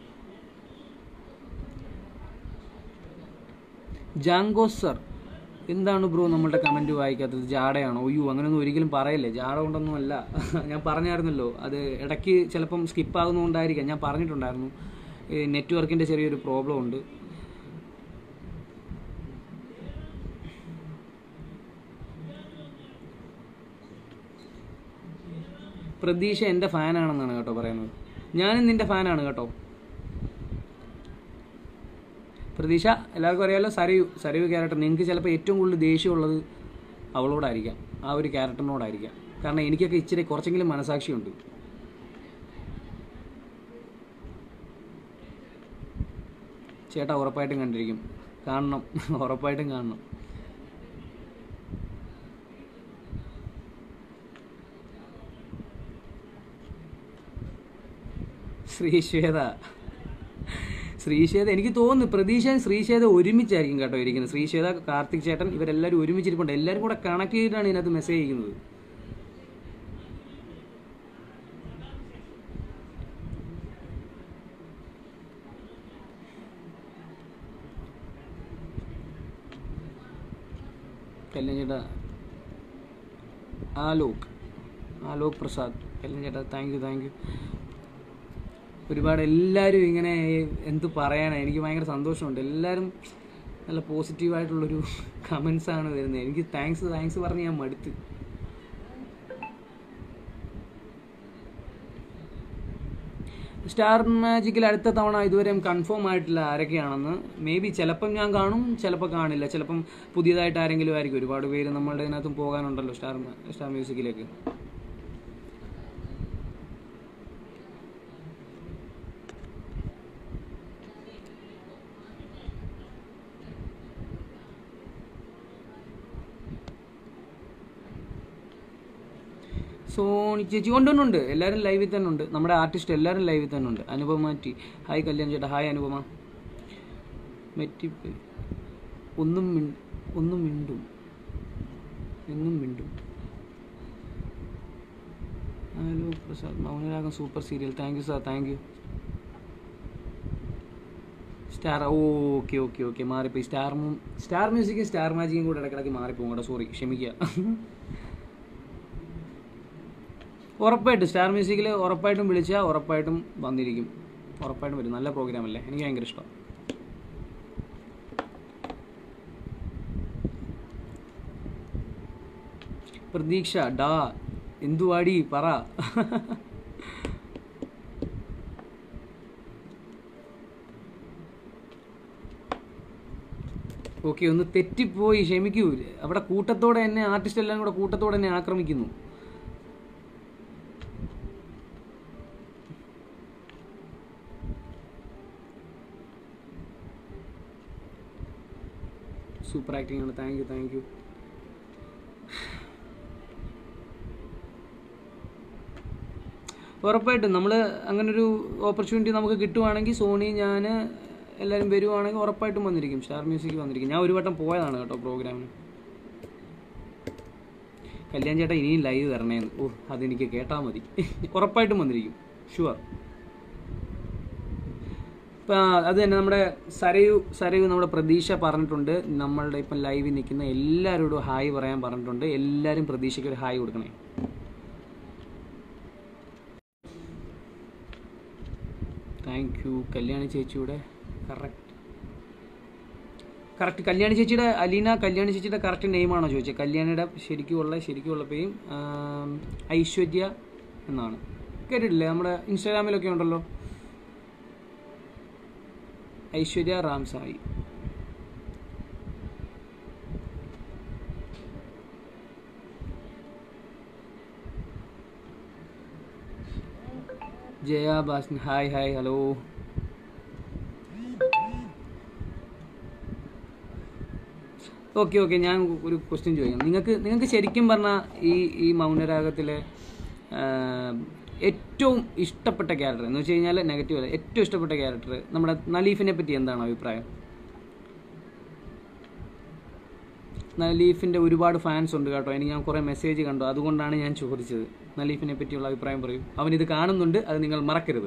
ജാങ്കോ സർ എന്താണ് ബ്രോ നമ്മളുടെ കമൻറ്റ് വായിക്കാത്തത് ജാടയാണോ ഒയ്യോ അങ്ങനെയൊന്നും ഒരിക്കലും പറയല്ലേ ജാട കൊണ്ടൊന്നും അല്ല ഞാൻ പറഞ്ഞായിരുന്നല്ലോ അത് ഇടയ്ക്ക് ചിലപ്പം സ്കിപ്പ് ആകുന്നതുകൊണ്ടായിരിക്കാം ഞാൻ പറഞ്ഞിട്ടുണ്ടായിരുന്നു നെറ്റ്വർക്കിൻ്റെ ചെറിയൊരു പ്രോബ്ലം ഉണ്ട് പ്രതീക്ഷ എൻ്റെ ഫാനാണെന്നാണ് കേട്ടോ പറയുന്നത് ഞാനും നിൻ്റെ ഫാനാണ് കേട്ടോ പ്രതീക്ഷ എല്ലാവർക്കും അറിയാമല്ലോ സരയു സരയു ക്യാരക്ടർ നിങ്ങൾക്ക് ചിലപ്പോൾ ഏറ്റവും കൂടുതൽ ദേഷ്യമുള്ളത് അവളോടായിരിക്കാം ആ ഒരു ക്യാരക്ടറിനോടായിരിക്കാം കാരണം എനിക്കൊക്കെ ഇച്ചിരി കുറച്ചെങ്കിലും മനസാക്ഷിയുണ്ട് ചേട്ടാ ഉറപ്പായിട്ടും കണ്ടിരിക്കും കാണണം ഉറപ്പായിട്ടും കാണണം ശ്രീശ്വേത ശ്രീശ്വേത എനിക്ക് തോന്നുന്നു പ്രതീക്ഷ ശ്രീശ്വേത ഒരുമിച്ചായിരിക്കും കേട്ടോ ഇരിക്കുന്നത് ശ്രീശ്വേത കാർത്തിക് ചേട്ടൻ ഇവരെല്ലാവരും ഒരുമിച്ചിരിപ്പുണ്ട് എല്ലാവരും കൂടെ കണക്ട് ചെയ്തിട്ടാണ് ഇതിനകത്ത് മെസ്സേജ് ചെയ്യുന്നത് കല്യാൺ ചേട്ടാ ആലോക് ആലോക് പ്രസാദ് കല്യാൺ ചേട്ടാ താങ്ക് യു താങ്ക് യു ഒരുപാട് എല്ലാവരും ഇങ്ങനെ എന്ത് പറയാനാണ് എനിക്ക് ഭയങ്കര സന്തോഷമുണ്ട് എല്ലാവരും നല്ല പോസിറ്റീവായിട്ടുള്ളൊരു കമൻസ് ആണ് വരുന്നത് എനിക്ക് താങ്ക്സ് താങ്ക്സ് പറഞ്ഞ് ഞാൻ മടുത്ത് സ്റ്റാർ മാജിക്കിൽ അടുത്ത തവണ ഇതുവരെയും കൺഫേം ആയിട്ടില്ല ആരൊക്കെയാണെന്ന് മേ ബി ചിലപ്പം ഞാൻ കാണും ചിലപ്പോൾ കാണില്ല ചിലപ്പം പുതിയതായിട്ട് ആരെങ്കിലും ആയിരിക്കും ഒരുപാട് പേര് നമ്മളുടെ ഇതിനകത്തും പോകാനുണ്ടല്ലോ സ്റ്റാർ സ്റ്റാർ മ്യൂസിക്കിലേക്ക് സോണി ചേച്ചി കൊണ്ടുണ്ട് എല്ലാവരും ലൈവിൽ തന്നെ ഉണ്ട് നമ്മുടെ ആർട്ടിസ്റ്റ് എല്ലാവരും ലൈവിൽ തന്നെ ഉണ്ട് അനുപമ ടി ഹായ് കല്യാൺ ചേട്ടാ ഹായ് അനുപമ മെറ്റി ഒന്നും മിൺ- ഒന്നും മിണ്ടും എന്നും മിണ്ടും hello Prasad Mounaragam super serial thank you sir thank you star okay okay okay മാറിപ്പോയി സ്റ്റാർ മൂ സ്റ്റാർ മ്യൂസിക്കും സ്റ്റാർ മാജിക്കും കൂടെ ഇടയ്ക്കിടയ്ക്ക് മാറിപ്പോകും കേട്ടോ സോറി ക്ഷമിക്കുക ഉറപ്പായിട്ടും സ്റ്റാർ മ്യൂസിക്കിൽ ഉറപ്പായിട്ടും വിളിച്ചാൽ ഉറപ്പായിട്ടും വന്നിരിക്കും ഉറപ്പായിട്ടും വരും നല്ല പ്രോഗ്രാം അല്ലേ എനിക്ക് ഭയങ്കര ഇഷ്ടം പ്രതീക്ഷ ഡാ എന്തുവാടി പറ ഓക്കെ ഒന്ന് തെറ്റിപ്പോയി ക്ഷമിക്കൂ അവിടെ കൂട്ടത്തോടെ എന്നെ ആർട്ടിസ്റ്റ് എല്ലാം കൂടെ കൂട്ടത്തോടെ എന്നെ ആക്രമിക്കുന്നു സൂപ്പർ ആക്ടിംഗ് ആണ് താങ്ക് യു താങ്ക് യു ഉറപ്പായിട്ടും നമ്മൾ അങ്ങനൊരു ഓപ്പർച്യൂണിറ്റി നമുക്ക് കിട്ടുവാണെങ്കിൽ സോണി ഞാൻ എല്ലാവരും വരുവാണെങ്കിൽ ഉറപ്പായിട്ടും വന്നിരിക്കും സ്റ്റാർ മ്യൂസിക് വന്നിരിക്കും ഞാൻ ഒരു വട്ടം പോയതാണ് കേട്ടോ പ്രോഗ്രാമിന് കല്യാൺ ചേട്ടാ ഇനിയും ലൈവ് തരണേന്ന് ഓ അതെനിക്ക് കേട്ടാൽ മതി ഉറപ്പായിട്ടും വന്നിരിക്കും ഷുവർ ഇപ്പം അത് തന്നെ നമ്മുടെ സരയു സരയു നമ്മുടെ പ്രതീക്ഷ പറഞ്ഞിട്ടുണ്ട് നമ്മളുടെ ഇപ്പം ലൈവിൽ നിൽക്കുന്ന എല്ലാവരോടും ഹായ് പറയാൻ പറഞ്ഞിട്ടുണ്ട് എല്ലാവരും പ്രതീക്ഷയ്ക്ക് ഒരു ഹായ് കൊടുക്കണേ താങ്ക് യു കല്യാണി ചേച്ചിയുടെ കറക്റ്റ് കറക്റ്റ് കല്യാണി ചേച്ചിയുടെ അലീന കല്യാണി ചേച്ചിയുടെ കറക്റ്റ് നെയിമാണോ ചോദിച്ചത് കല്യാണിയുടെ ശരിക്കുമുള്ള ശരിക്കുമുള്ള പേരും ആം, ഐശ്വര്യ എന്നാണ് കേട്ടിട്ടില്ലേ നമ്മുടെ ഇൻസ്റ്റാഗ്രാമിലൊക്കെ ഉണ്ടല്ലോ ഐശ്വര്യ റാംസായി ജയ ബാസ്ൻ hi hi hello okay okay ഞാൻ ഒരു ക്വസ്റ്റ്യൻ ചോദിക്കാം നിങ്ങൾക്ക് നിങ്ങൾക്ക് ശരിക്കും പറഞ്ഞാൽ ഈ ഈ മൗനരാഗത്തിലെ ആ, ഏറ്റവും ഇഷ്ടപ്പെട്ട ക്യാരക്ടർ എന്ന് വെച്ച് കഴിഞ്ഞാൽ നെഗറ്റീവ് അല്ല ഏറ്റവും ഇഷ്ടപ്പെട്ട ക്യാരക്ടർ നമ്മുടെ നലീഫിനെ പറ്റി എന്താണ് അഭിപ്രായം നലീഫിൻ്റെ ഒരുപാട് ഫാൻസ് ഉണ്ട് കേട്ടോ എനിക്ക് ഞാൻ കുറേ മെസ്സേജ് കണ്ടു അതുകൊണ്ടാണ് ഞാൻ ചോദിച്ചത് നലീഫിനെ പറ്റിയുള്ള അഭിപ്രായം പറയും അവനിത് കാണുന്നുണ്ട് അത് നിങ്ങൾ മറക്കരുത്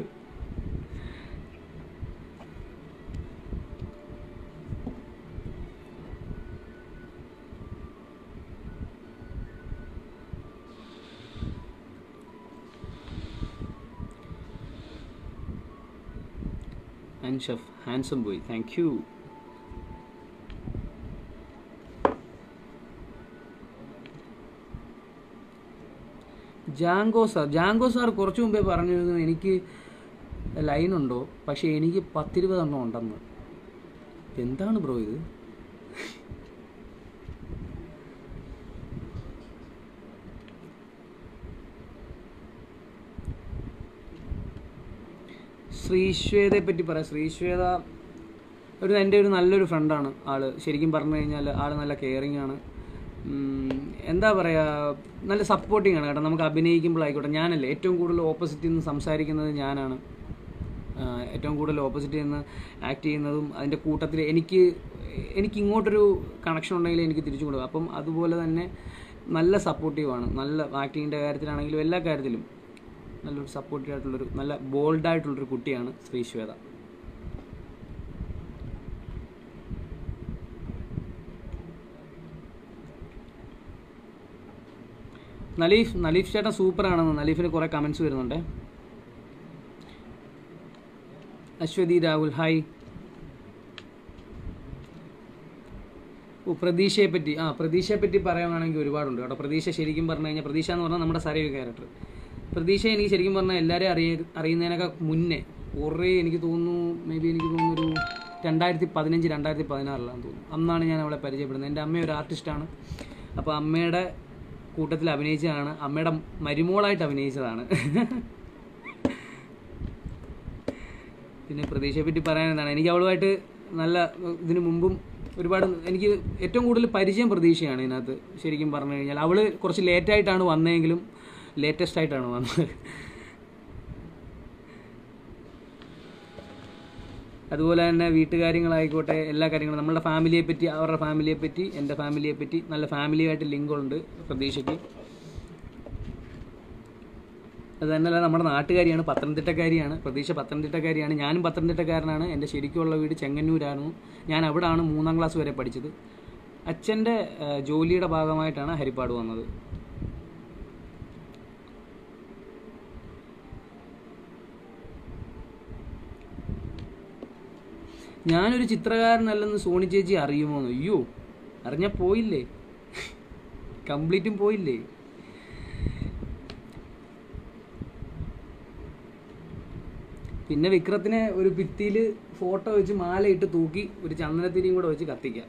Anshaf handsome boy thank you ജാങ്കോ സാർ ജാങ്കോ സാർ കുറച്ച് മുമ്പേ പറഞ്ഞിരുന്നു എനിക്ക് ലൈനുണ്ടോ പക്ഷേ എനിക്ക് പത്തിരുപതെണ്ണം ഉണ്ടെന്ന് എന്താണ് ബ്രോ ഇത് ശ്രീശ്വേതയെ പറ്റി പറയാം ശ്രീശ്വേത ഒരു എൻ്റെ ഒരു നല്ലൊരു ഫ്രണ്ടാണ് ആള് ശരിക്കും പറഞ്ഞു കഴിഞ്ഞാൽ ആള് നല്ല കെയറിങ് ആണ് ഉം, എന്താ പറയുക നല്ല സപ്പോർട്ടിങ് ആണ് കേട്ടോ നമുക്ക് അഭിനയിക്കുമ്പോഴായിക്കോട്ടെ ഞാനല്ലേ ഏറ്റവും കൂടുതൽ ഓപ്പോസിറ്റിൽ നിന്ന് സംസാരിക്കുന്നത് ഞാനാണ് ആഹ് ഏറ്റവും കൂടുതൽ ഓപ്പോസിറ്റ് നിന്ന് ആക്ട് ചെയ്യുന്നതും അതിൻ്റെ കൂട്ടത്തിൽ എനിക്ക് എനിക്ക് ഇങ്ങോട്ടൊരു കണക്ഷൻ ഉണ്ടെങ്കിൽ എനിക്ക് തിരിച്ചു കൊടുക്കും അപ്പം അതുപോലെ തന്നെ നല്ല സപ്പോർട്ടീവാണ് നല്ല ആക്ടിങ്ങിൻ്റെ കാര്യത്തിലാണെങ്കിലും എല്ലാ കാര്യത്തിലും നല്ലൊരു സപ്പോർട്ടീവ് ആയിട്ടുള്ളൊരു നല്ല ബോൾഡായിട്ടുള്ളൊരു കുട്ടിയാണ് ശ്രീശ്വേത നലീഫ് നലീഫ് ചേട്ടൻ സൂപ്പറാണെന്ന് നലീഫിന് കുറേ കമൻസ് വരുന്നുണ്ട് അശ്വതി രാഹുൽ ഹായ് ഓ പ്രതീക്ഷയെ പറ്റി ആ പ്രതീക്ഷയെ പറ്റി പറയുകയാണെങ്കിൽ ഒരുപാടുണ്ട് കേട്ടോ പ്രതീക്ഷ ശരിക്കും പറഞ്ഞു കഴിഞ്ഞാൽ പ്രതീക്ഷ എന്ന് പറഞ്ഞാൽ നമ്മുടെ സരയു ക്യാരക്ടർ പ്രതീക്ഷ എനിക്ക് ശരിക്കും പറഞ്ഞാൽ എല്ലാവരെയും അറിയ അറിയുന്നതിനൊക്കെ മുന്നേ കുറേ എനിക്ക് തോന്നുന്നു മേ ബി എനിക്ക് തോന്നുന്നു ഒരു രണ്ടായിരത്തി പതിനഞ്ച് രണ്ടായിരത്തി പതിനാറിലാണെന്ന് തോന്നുന്നു അന്നാണ് ഞാൻ അവളെ പരിചയപ്പെടുന്നത് എൻ്റെ അമ്മ ഒരു ആർട്ടിസ്റ്റാണ് അപ്പോൾ അമ്മയുടെ കൂട്ടത്തിൽ അഭിനയിച്ചതാണ് അമ്മയുടെ മരുമോളായിട്ട് അഭിനയിച്ചതാണ് പിന്നെ പ്രതീക്ഷയെ പറ്റി പറയാൻ എന്താണ് എനിക്ക് അവളുമായിട്ട് നല്ല ഏഹ്, ഇതിനു മുമ്പും ഒരുപാട് എനിക്ക് ഏറ്റവും കൂടുതൽ പരിചയം പ്രതീക്ഷയാണ് ഇതിനകത്ത് ശരിക്കും പറഞ്ഞു കഴിഞ്ഞാൽ അവള് കുറച്ച് ലേറ്റായിട്ടാണ് വന്നതെങ്കിലും ലേറ്റസ്റ്റ് ആയിട്ടാണ് വന്നത് അതുപോലെ തന്നെ വീട്ടുകാര്യങ്ങളായിക്കോട്ടെ എല്ലാ കാര്യങ്ങളും നമ്മളുടെ ഫാമിലിയെ പറ്റി അവരുടെ ഫാമിലിയെ പറ്റി എൻ്റെ ഫാമിലിയെ പറ്റി നല്ല ഫാമിലിയായിട്ട് ലിങ്കുണ്ട് പ്രതീക്ഷയ്ക്ക് അത് തന്നെയല്ല നമ്മുടെ നാട്ടുകാരിയാണ് പത്തനംതിട്ടക്കാരിയാണ് പ്രതീക്ഷ പത്തനംതിട്ടക്കാരിയാണ് ഞാനും പത്തനംതിട്ടക്കാരനാണ് എൻ്റെ ശരിക്കുള്ള വീട് ചെങ്ങന്നൂരായിരുന്നു ഞാൻ അവിടാണ് മൂന്നാം ക്ലാസ് വരെ പഠിച്ചത് അച്ഛൻ്റെ ആ, ജോലിയുടെ ഭാഗമായിട്ടാണ് ഹരിപ്പാട് വന്നത് ഞാനൊരു ചിത്രകാരനല്ലെന്ന് സോണി ചേച്ചി അറിയുമോന്ന് അയ്യോ അറിഞ്ഞാൽ പോയില്ലേ കംപ്ലീറ്റും പോയില്ലേ പിന്നെ വിക്രത്തിനെ ഒരു ഭിത്തിയിൽ ഫോട്ടോ വെച്ച് മാലയിട്ട് തൂക്കി ഒരു ചന്ദനത്തിരിയും കൂടെ വെച്ച് കത്തിക്കാം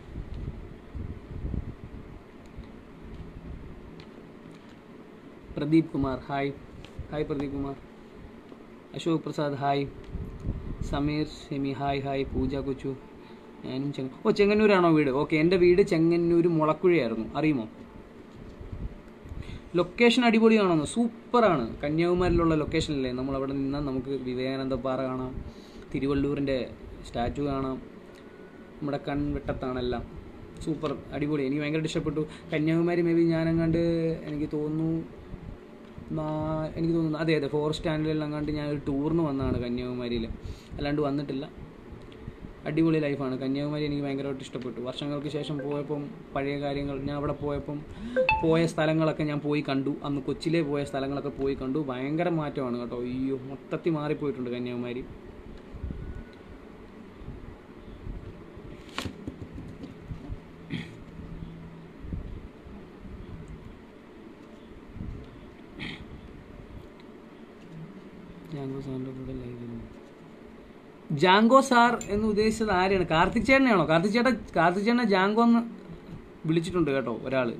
Pradeep Kumar hi hi Pradeep Kumar Ashok Prasad hi Sameer Shemi hi hi Pooja കൊച്ചു ഞാനും ചെങ്ങ ഓ ചെങ്ങന്നൂരാണോ വീട് ഓക്കെ എൻ്റെ വീട് ചെങ്ങന്നൂർ മുളക്കുഴയായിരുന്നു അറിയുമോ ലൊക്കേഷൻ അടിപൊളിയാണെന്ന് സൂപ്പറാണ് കന്യാകുമാരിയിലുള്ള ലൊക്കേഷനല്ലേ നമ്മൾ അവിടെ നിന്നാൽ നമുക്ക് വിവേകാനന്ദ പാറ കാണാം തിരുവള്ളൂരിൻ്റെ സ്റ്റാച്ചു കാണാം നമ്മുടെ കൺവെട്ടത്താണെല്ലാം സൂപ്പർ അടിപൊളി എനിക്ക് ഭയങ്കരമായിട്ട് ഇഷ്ടപ്പെട്ടു കന്യാകുമാരി മേ ബി ഞാനങ്ങാണ്ട് എനിക്ക് തോന്നുന്നു നാ- എനിക്ക് തോന്നുന്നു അതെ അതെ ഫോറസ്റ്റ് സ്റ്റാൻഡിലെല്ലാം കണ്ട് ഞാൻ ഒരു ടൂറിന് വന്നതാണ് കന്യാകുമാരിയിൽ അല്ലാണ്ട് വന്നിട്ടില്ല അടിപൊളി ലൈഫാണ് കന്യാകുമാരി എനിക്ക് ഭയങ്കരമായിട്ട് ഇഷ്ടപ്പെട്ടു വർഷങ്ങൾക്ക് ശേഷം പോയപ്പം പഴയ കാര്യങ്ങൾ ഞാൻ അവിടെ പോയപ്പം പോയ സ്ഥലങ്ങളൊക്കെ ഞാൻ പോയി കണ്ടു അന്ന് കൊച്ചിയിലെ പോയ സ്ഥലങ്ങളൊക്കെ പോയി കണ്ടു ഭയങ്കര മാറ്റമാണ് കേട്ടോ അയ്യോ മൊത്തത്തിൽ മാറിപ്പോയിട്ടുണ്ട് കന്യാകുമാരി ജാങ്കോ സാറിൻ്റെ കൂടെ ലൈവ് ചെയ്യുന്നു ജാങ്കോ സാർ എന്ന് ഉദ്ദേശിച്ചത് ആരെയാണ് കാർത്തിക് ചേട്ടനെയാണോ കാർത്തിക് ചേട്ടൻ കാർത്തിക് ചേട്ടനെ ജാങ്കോ എന്ന് വിളിച്ചിട്ടുണ്ട് കേട്ടോ ഒരാള്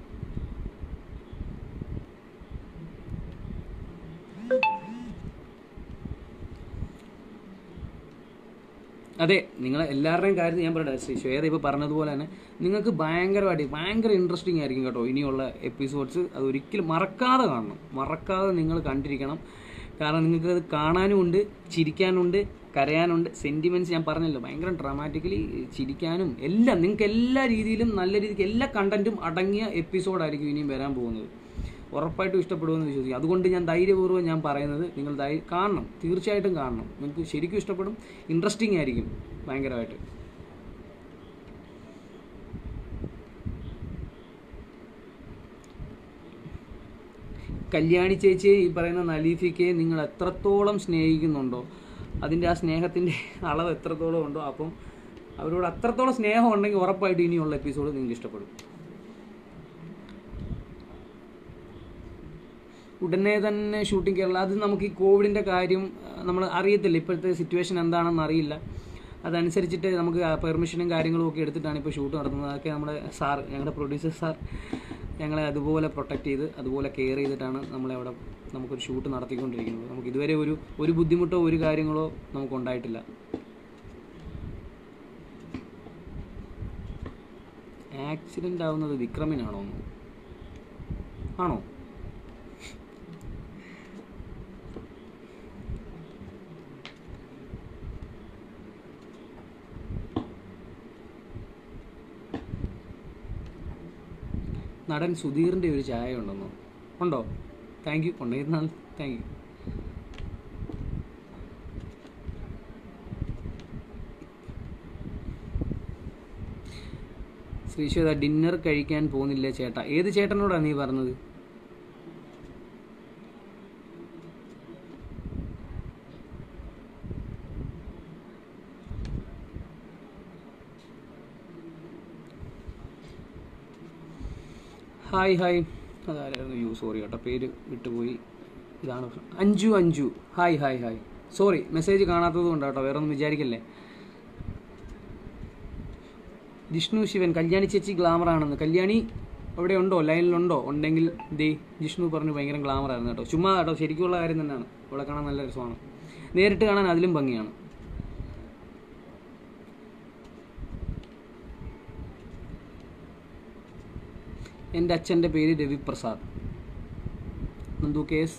അതെ നിങ്ങൾ എല്ലാവരുടെയും കാര്യത്തിൽ ഞാൻ പറയട്ടെ ശ്രീ ശ്വേത ഇപ്പോൾ പറഞ്ഞതുപോലെ തന്നെ നിങ്ങൾക്ക് ഭയങ്കരമായിട്ട് ഭയങ്കര ഇൻട്രസ്റ്റിംഗ് ആയിരിക്കും കേട്ടോ ഇനിയുള്ള എപ്പിസോഡ്സ് അത് ഒരിക്കലും മറക്കാതെ കാണണം മറക്കാതെ നിങ്ങൾ കണ്ടിരിക്കണം കാരണം നിങ്ങൾക്ക് അത് കാണാനും ഉണ്ട് ചിരിക്കാനുണ്ട് കരയാനുണ്ട് സെൻറ്റിമെൻറ്റ്സ് ഞാൻ പറഞ്ഞല്ലോ ഭയങ്കര ഡ്രാമാറ്റിക്കലി ചിരിക്കാനും എല്ലാം നിങ്ങൾക്ക് എല്ലാ രീതിയിലും നല്ല രീതിക്ക് എല്ലാ കണ്ടന്റും അടങ്ങിയ എപ്പിസോഡായിരിക്കും ഇനിയും വരാൻ പോകുന്നത് ഉറപ്പായിട്ടും ഇഷ്ടപ്പെടുമെന്ന് വിശ്വസിക്കും അതുകൊണ്ട് ഞാൻ ധൈര്യപൂർവ്വം ഞാൻ പറയുന്നത് നിങ്ങൾ ധൈര്യ കാണണം തീർച്ചയായിട്ടും കാണണം നിങ്ങൾക്ക് ശരിക്കും ഇഷ്ടപ്പെടും ഇൻട്രസ്റ്റിംഗ് ആയിരിക്കും ഭയങ്കരമായിട്ട് കല്യാണി ചേച്ചിയെ ഈ പറയുന്ന നലീഫിക്കെ നിങ്ങൾ എത്രത്തോളം സ്നേഹിക്കുന്നുണ്ടോ അതിൻ്റെ ആ സ്നേഹത്തിൻ്റെ അളവ് എത്രത്തോളം ഉണ്ടോ അപ്പം അവരോട് അത്രത്തോളം സ്നേഹം ഉണ്ടെങ്കിൽ ഉറപ്പായിട്ട് ഇനിയുള്ള എപ്പിസോഡ് നിങ്ങൾക്ക് ഇഷ്ടപ്പെടും ഉടനെ തന്നെ ഷൂട്ടിംഗ് കേരള അത് നമുക്ക് ഈ കോവിഡിൻ്റെ കാര്യം നമ്മൾ അറിയത്തില്ല ഇപ്പോഴത്തെ സിറ്റുവേഷൻ എന്താണെന്ന് അറിയില്ല അതനുസരിച്ചിട്ട് നമുക്ക് പെർമിഷനും കാര്യങ്ങളും ഒക്കെ എടുത്തിട്ടാണ് ഇപ്പോൾ ഷൂട്ട് നടത്തുന്നത് അതൊക്കെ നമ്മുടെ സാർ ഞങ്ങളുടെ പ്രൊഡ്യൂസർ സാർ ഞങ്ങളെ അതുപോലെ പ്രൊട്ടക്റ്റ് ചെയ്ത് അതുപോലെ കെയർ ചെയ്തിട്ടാണ് നമ്മളെ അവിടെ നമുക്കൊരു ഷൂട്ട് നടത്തിക്കൊണ്ടിരിക്കുന്നത് നമുക്ക് ഇതുവരെ ഒരു ഒരു ബുദ്ധിമുട്ടോ ഒരു കാര്യങ്ങളോ നമുക്ക് ഉണ്ടായിട്ടില്ല ആക്സിഡൻ്റ് ആവുന്നത് വിക്രമിനാണോ ആണോ നടൻ സുധീറിൻ്റെ ഒരു ചായ ഉണ്ടെന്നോ ഉണ്ടോ താങ്ക് യു കൊണ്ടുവരുന്നാൽ താങ്ക് യു ശ്രീശ്വേത ഡിന്നർ കഴിക്കാൻ പോകുന്നില്ലേ ചേട്ടാ ഏത് ചേട്ടനോടാ നീ പറഞ്ഞത് ഹായ് ഹായ് അതാരായിരുന്നു യു സോറി കേട്ടോ പേര് വിട്ടുപോയി ഇതാണ് പ്രശ്നം. Anju Anju hi hi hi sorry message കാണാത്തത് കൊണ്ട് കേട്ടോ വേറെ ഒന്നും വിചാരിക്കല്ലേ ജിഷ്ണു ശിവൻ കല്യാണി ചേച്ചി ഗ്ലാമർ ആണെന്ന് കല്യാണി അവിടെ ഉണ്ടോ ലൈനിലുണ്ടോ ഉണ്ടെങ്കിൽ ദേ ജിഷ്ണു പറഞ്ഞു ഭയങ്കര ഗ്ലാമർ ആയിരുന്നു കേട്ടോ ചുമ്മാ കേട്ടോ ശരിക്കുള്ള കാര്യം തന്നെയാണ് ഇവിടെ കാണാൻ നല്ല രസമാണ് നേരിട്ട് കാണാൻ അതിലും ഭംഗിയാണ് എൻ്റെ അച്ഛൻ്റെ പേര് രവിപ്രസാദ് നന്ദു കേസ്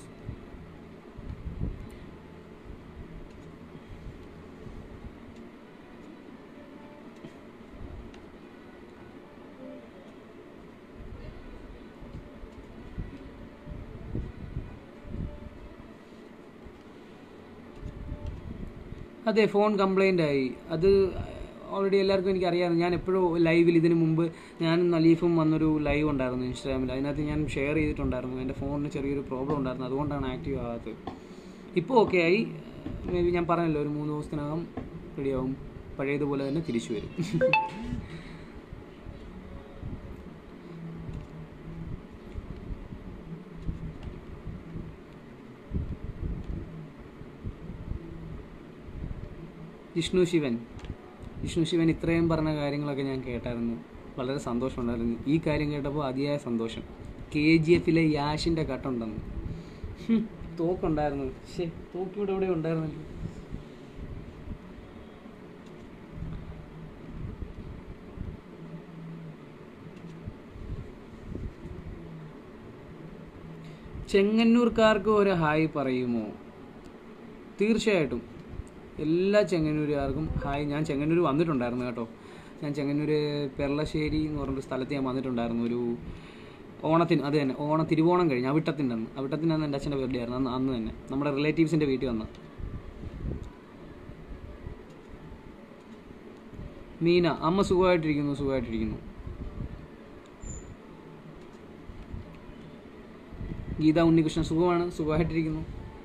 അതെ ഫോൺ കംപ്ലൈൻ്റ് ആയി അത് ഓൾറെഡി എല്ലാവർക്കും എനിക്ക് അറിയാം ഞാൻ എപ്പോഴും ലൈവിൽ ഇതിന് മുമ്പ് ഞാനും നലീഫും വന്നൊരു ലൈവ് ഉണ്ടായിരുന്നു ഇൻസ്റ്റാഗ്രാമിൽ അതിനകത്ത് ഞാൻ ഷെയർ ചെയ്തിട്ടുണ്ടായിരുന്നു എൻ്റെ ഫോണിന് ചെറിയൊരു പ്രോബ്ലം ഉണ്ടായിരുന്നു അതുകൊണ്ടാണ് ആക്റ്റീവ് ആകാത്തത് ഇപ്പോൾ ഓക്കെ ആയി മേ ബി ഞാൻ പറഞ്ഞല്ലോ ഒരു മൂന്ന് ദിവസത്തിനകം റെഡിയാവും പഴയതുപോലെ തന്നെ തിരിച്ചു വരും വിഷ്ണു ശിവൻ വിഷ്ണു ശിവൻ ഇത്രയും പറഞ്ഞ കാര്യങ്ങളൊക്കെ ഞാൻ കേട്ടായിരുന്നു വളരെ സന്തോഷമുണ്ടായിരുന്നു ഈ കാര്യം കേട്ടപ്പോൾ അതിയായ സന്തോഷം കെ ജി എഫിലെ യാഷിൻ്റെ കട്ടുണ്ടെന്ന് ഹും, തോക്കുണ്ടായിരുന്നു ശേ തോക്കിവിടെ ഇവിടെ ഉണ്ടായിരുന്നല്ലോ ചെങ്ങന്നൂർക്കാർക്ക് ഒരു ഹായ് പറയുമോ തീർച്ചയായിട്ടും എല്ലാ ചെങ്ങന്നൂരുകാർക്കും ഹായ് ഞാൻ ചെങ്ങന്നൂർ വന്നിട്ടുണ്ടായിരുന്നു കേട്ടോ ഞാൻ ചെങ്ങന്നൂർ പെർളശ്ശേരി എന്ന് പറഞ്ഞൊരു സ്ഥലത്ത് ഞാൻ വന്നിട്ടുണ്ടായിരുന്നു ഒരു ഓണത്തിന് അത് തന്നെ ഓണ തിരുവോണം കഴിഞ്ഞ് അവിട്ടത്തിൻ്റെ അന്ന് അവിട്ടത്തിൻ്റെ അന്ന് എൻ്റെ അച്ഛൻ്റെ ബർത്ത്ഡേ ആയിരുന്നു അന്ന് അന്ന് തന്നെ നമ്മുടെ റിലേറ്റീവ്സിൻ്റെ വീട്ടിൽ വന്ന മീന അമ്മ സുഖമായിട്ടിരിക്കുന്നു സുഖമായിട്ടിരിക്കുന്നു ഗീത ഉണ്ണികൃഷ്ണൻ സുഖമാണ് സുഖമായിട്ടിരിക്കുന്നു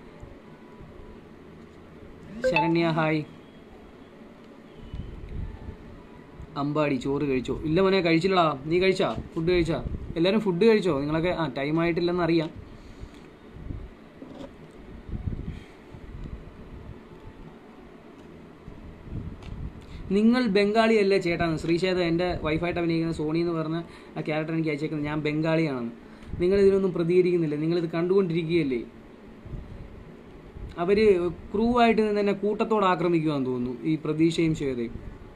ശരണ്യ ഹായ് അമ്പാടി ചോറ് കഴിച്ചോ ഇല്ല മോനെ കഴിച്ചില്ലടാ നീ കഴിച്ചാ ഫുഡ് കഴിച്ചാ എല്ലാവരും ഫുഡ് കഴിച്ചോ നിങ്ങളൊക്കെ ആ ടൈം ആയിട്ടില്ലെന്ന് അറിയാം നിങ്ങൾ ബംഗാളി അല്ലേ ചേട്ടാന്ന് ശ്രീശേഖർ എൻ്റെ വൈഫായിട്ട് അഭിനയിക്കുന്ന സോണി എന്ന് പറഞ്ഞ ആ ക്യാരക്ടർ എനിക്ക് അയച്ചേക്കുന്നത് ഞാൻ ബംഗാളിയാണെന്ന് നിങ്ങൾ ഇതിനൊന്നും പ്രതികരിക്കുന്നില്ല നിങ്ങളിത് കണ്ടുകൊണ്ടിരിക്കുകയല്ലേ അവര് ക്രൂ ആയിട്ട് നിന്ന് തന്നെ കൂട്ടത്തോട് ആക്രമിക്കുവാന്ന് തോന്നുന്നു ഈ പ്രതീക്ഷയും ശ്വേതയും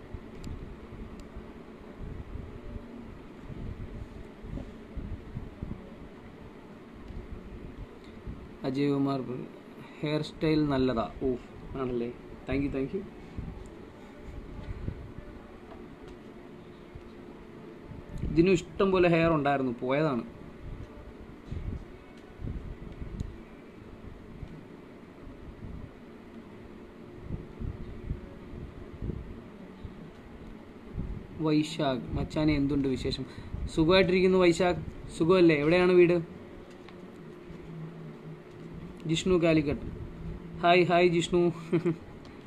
അജയ് കുമാർ ഹെയർ സ്റ്റൈൽ നല്ലതാ ഓ ആണല്ലേ താങ്ക് യു താങ്ക് യു ഇതിനും ഇഷ്ടം പോലെ ഹെയർ ഉണ്ടായിരുന്നു പോയതാണ് വൈശാഖ് മച്ചാനെ എന്തുണ്ട് വിശേഷം സുഖമായിട്ടിരിക്കുന്നു വൈശാഖ് സുഖമല്ലേ എവിടെയാണ് വീട് ജിഷ്ണു കാലിക്കട്ട് ഹായ് ഹായ് ജിഷ്ണു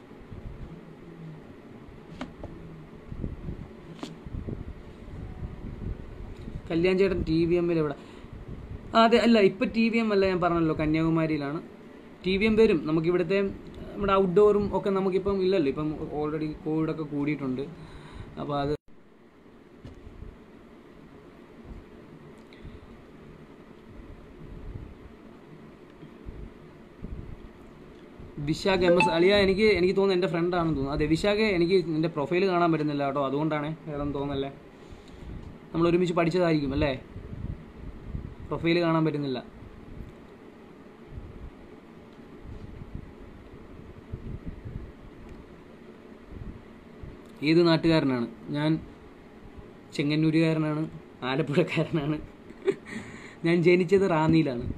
കല്യാൺ ചേട്ടൻ ടി വി എമ്മിൽ എവിടെ ആ അതെ അല്ല ഇപ്പം ടി വി എം അല്ല ഞാൻ പറഞ്ഞല്ലോ കന്യാകുമാരിയിലാണ് ടി വി എം വരും നമുക്ക് ഇവിടുത്തെ നമ്മുടെ ഔട്ട്ഡോറും ഒക്കെ നമുക്കിപ്പം ഇല്ലല്ലോ ഇപ്പം ഓൾറെഡി കോവിഡൊക്കെ കൂടിയിട്ടുണ്ട് അപ്പോൾ അത് വിശാഖ എം എസ് അളിയ എനിക്ക് എനിക്ക് തോന്നുന്നു എൻ്റെ ഫ്രണ്ടാണെന്ന് തോന്നുന്നു അതെ വിശാഖ എനിക്ക് നിൻ്റെ പ്രൊഫൈൽ കാണാൻ പറ്റുന്നില്ല കേട്ടോ അതുകൊണ്ടാണ് വേറൊന്നും തോന്നല്ലേ നമ്മൾ ഒരുമിച്ച് പഠിച്ചതായിരിക്കും അല്ലേ പ്രൊഫൈൽ കാണാൻ പറ്റുന്നില്ല ഏത് നാട്ടുകാരനാണ് ഞാൻ ചെങ്ങന്നൂരുകാരനാണ് ആലപ്പുഴക്കാരനാണ് ഞാൻ ജനിച്ചത് റാന്നിയിലാണ്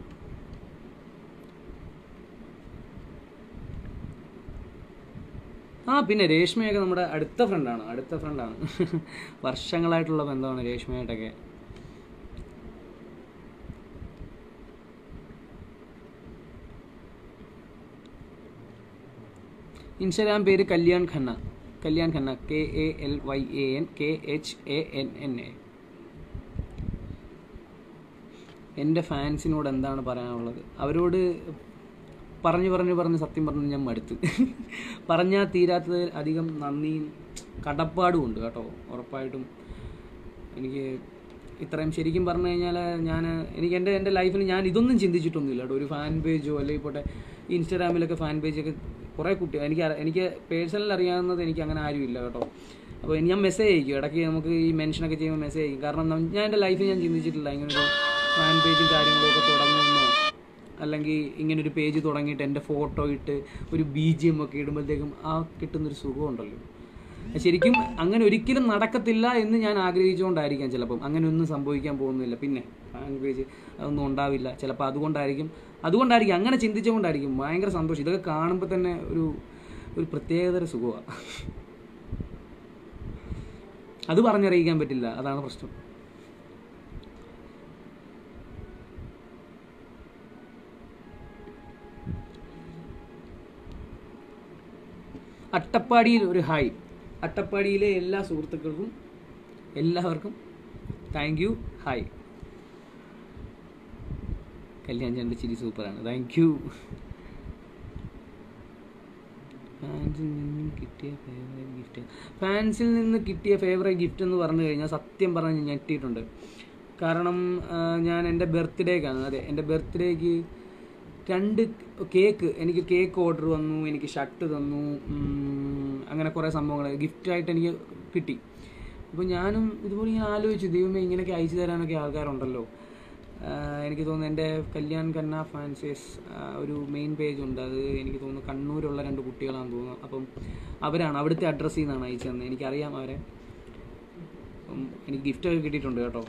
ആ പിന്നെ രേഷ്മയൊക്കെ നമ്മുടെ അടുത്ത ഫ്രണ്ടാണ് അടുത്ത ഫ്രണ്ടാണ് വർഷങ്ങളായിട്ടുള്ള ബന്ധമാണ് രേഷ്മയായിട്ടൊക്കെ ഇൻസ്റ്റാഗ്രാം പേര് Kalyan Khanna Kalyan Khanna K A L Y A N K H A N N A എൻ്റെ ഫാൻസിനോട് എന്താണ് പറയാനുള്ളത് അവരോട് പറഞ്ഞു പറഞ്ഞു പറഞ്ഞ് സത്യം പറഞ്ഞ് ഞാൻ മടുത്ത് പറഞ്ഞാൽ തീരാത്തത് അധികം നന്ദിയും കടപ്പാടും ഉണ്ട് കേട്ടോ ഉറപ്പായിട്ടും എനിക്ക് ഇത്രയും ശരിക്കും പറഞ്ഞു കഴിഞ്ഞാൽ ഞാൻ എനിക്ക് എൻ്റെ എൻ്റെ ലൈഫിൽ ഞാൻ ഇതൊന്നും ചിന്തിച്ചിട്ടൊന്നുമില്ല കേട്ടോ ഒരു ഫാൻ പേജോ അല്ലെങ്കിൽ പോട്ടെ ഇൻസ്റ്റാഗ്രാമിലൊക്കെ ഫാൻ പേജൊക്കെ കുറേ കുട്ടികൾ എനിക്ക് അറി- എനിക്ക് പേഴ്സണൽ അറിയാവുന്നത് എനിക്ക് അങ്ങനെ ആരും ഇല്ല കേട്ടോ അപ്പോൾ ഞാൻ മെസ്സേജ് അയക്കും ഇടയ്ക്ക് നമുക്ക് ഈ മെൻഷനൊക്കെ ചെയ്യുമ്പോൾ മെസ്സേജ് അയക്കും കാരണം നം- ഞാൻ എൻ്റെ ലൈഫിൽ ഞാൻ ചിന്തിച്ചിട്ടില്ല ഇങ്ങനൊരു ഫാൻ പേജും കാര്യങ്ങളും ഒക്കെ തുടങ്ങുമെന്നോ അല്ലെങ്കിൽ ഇങ്ങനൊരു പേജ് തുടങ്ങിയിട്ട് എൻ്റെ ഫോട്ടോ ഇട്ട് ഒരു ബി ജി എം ഒക്കെ ഇടുമ്പോഴത്തേക്കും ആ കിട്ടുന്നൊരു സുഖമുണ്ടല്ലോ അത് ശരിക്കും അങ്ങനെ ഒരിക്കലും നടക്കത്തില്ല എന്ന് ഞാൻ ആഗ്രഹിച്ചുകൊണ്ടായിരിക്കാം ചിലപ്പം അങ്ങനെ ഒന്നും സംഭവിക്കാൻ പോകുന്നില്ല പിന്നെ ഫാൻ പേജ് അതൊന്നും ഉണ്ടാവില്ല ചിലപ്പോൾ അതുകൊണ്ടായിരിക്കും അതുകൊണ്ടായിരിക്കും അങ്ങനെ ചിന്തിച്ചുകൊണ്ടായിരിക്കും ഭയങ്കര സന്തോഷം ഇതൊക്കെ കാണുമ്പോൾ തന്നെ ഒരു ഒരു പ്രത്യേകതര സുഖമാണ് അത് പറഞ്ഞറിയിക്കാൻ പറ്റില്ല അതാണ് പ്രശ്നം അട്ടപ്പാടിയിൽ ഒരു ഹായ് അട്ടപ്പാടിയിലെ എല്ലാ സുഹൃത്തുക്കൾക്കും എല്ലാവർക്കും thank you hi Kalyan Chand ചിരി സൂപ്പറാണ് താങ്ക് യു ഫാൻസിൽ നിന്ന് കിട്ടിയ ഫേവറേറ്റ് ഗിഫ്റ്റ് ഫാൻസിൽ നിന്ന് കിട്ടിയ ഫേവറേറ്റ് ഗിഫ്റ്റ് എന്ന് പറഞ്ഞു കഴിഞ്ഞാൽ സത്യം പറഞ്ഞ് ഞെട്ടിയിട്ടുണ്ട് കാരണം ആ, ഞാൻ എൻ്റെ ബർത്ത്ഡേക്കാണ് അതെ എൻ്റെ ബർത്ത്ഡേക്ക് രണ്ട് കേക്ക് എനിക്ക് കേക്ക് ഓർഡർ വന്നു എനിക്ക് ഷർട്ട് തന്നു ഉം, അങ്ങനെ കുറേ സംഭവങ്ങൾ ഗിഫ്റ്റായിട്ട് എനിക്ക് കിട്ടി അപ്പോൾ ഞാനും ഇതുപോലെ ഇങ്ങനെ ആലോചിച്ചു ദൈവമേ ഇങ്ങനെയൊക്കെ അയച്ചു തരാനൊക്കെ ആൾക്കാരുണ്ടല്ലോ ആഹ് എനിക്ക് തോന്നുന്നു എൻ്റെ കല്യാൺ കന്ന ഫാൻസേസ് ഒരു മെയിൻ പേജ് ഉണ്ട് അത് എനിക്ക് തോന്നുന്നു കണ്ണൂരുള്ള രണ്ട് കുട്ടികളാണെന്ന് തോന്നുന്നു അപ്പം അവരാണ് അവിടുത്തെ അഡ്രസ്സിൽ നിന്നാണ് അയച്ചു തന്നത് എനിക്കറിയാം അവരെ അപ്പം എനിക്ക് ഗിഫ്റ്റൊക്കെ കിട്ടിയിട്ടുണ്ട് കേട്ടോ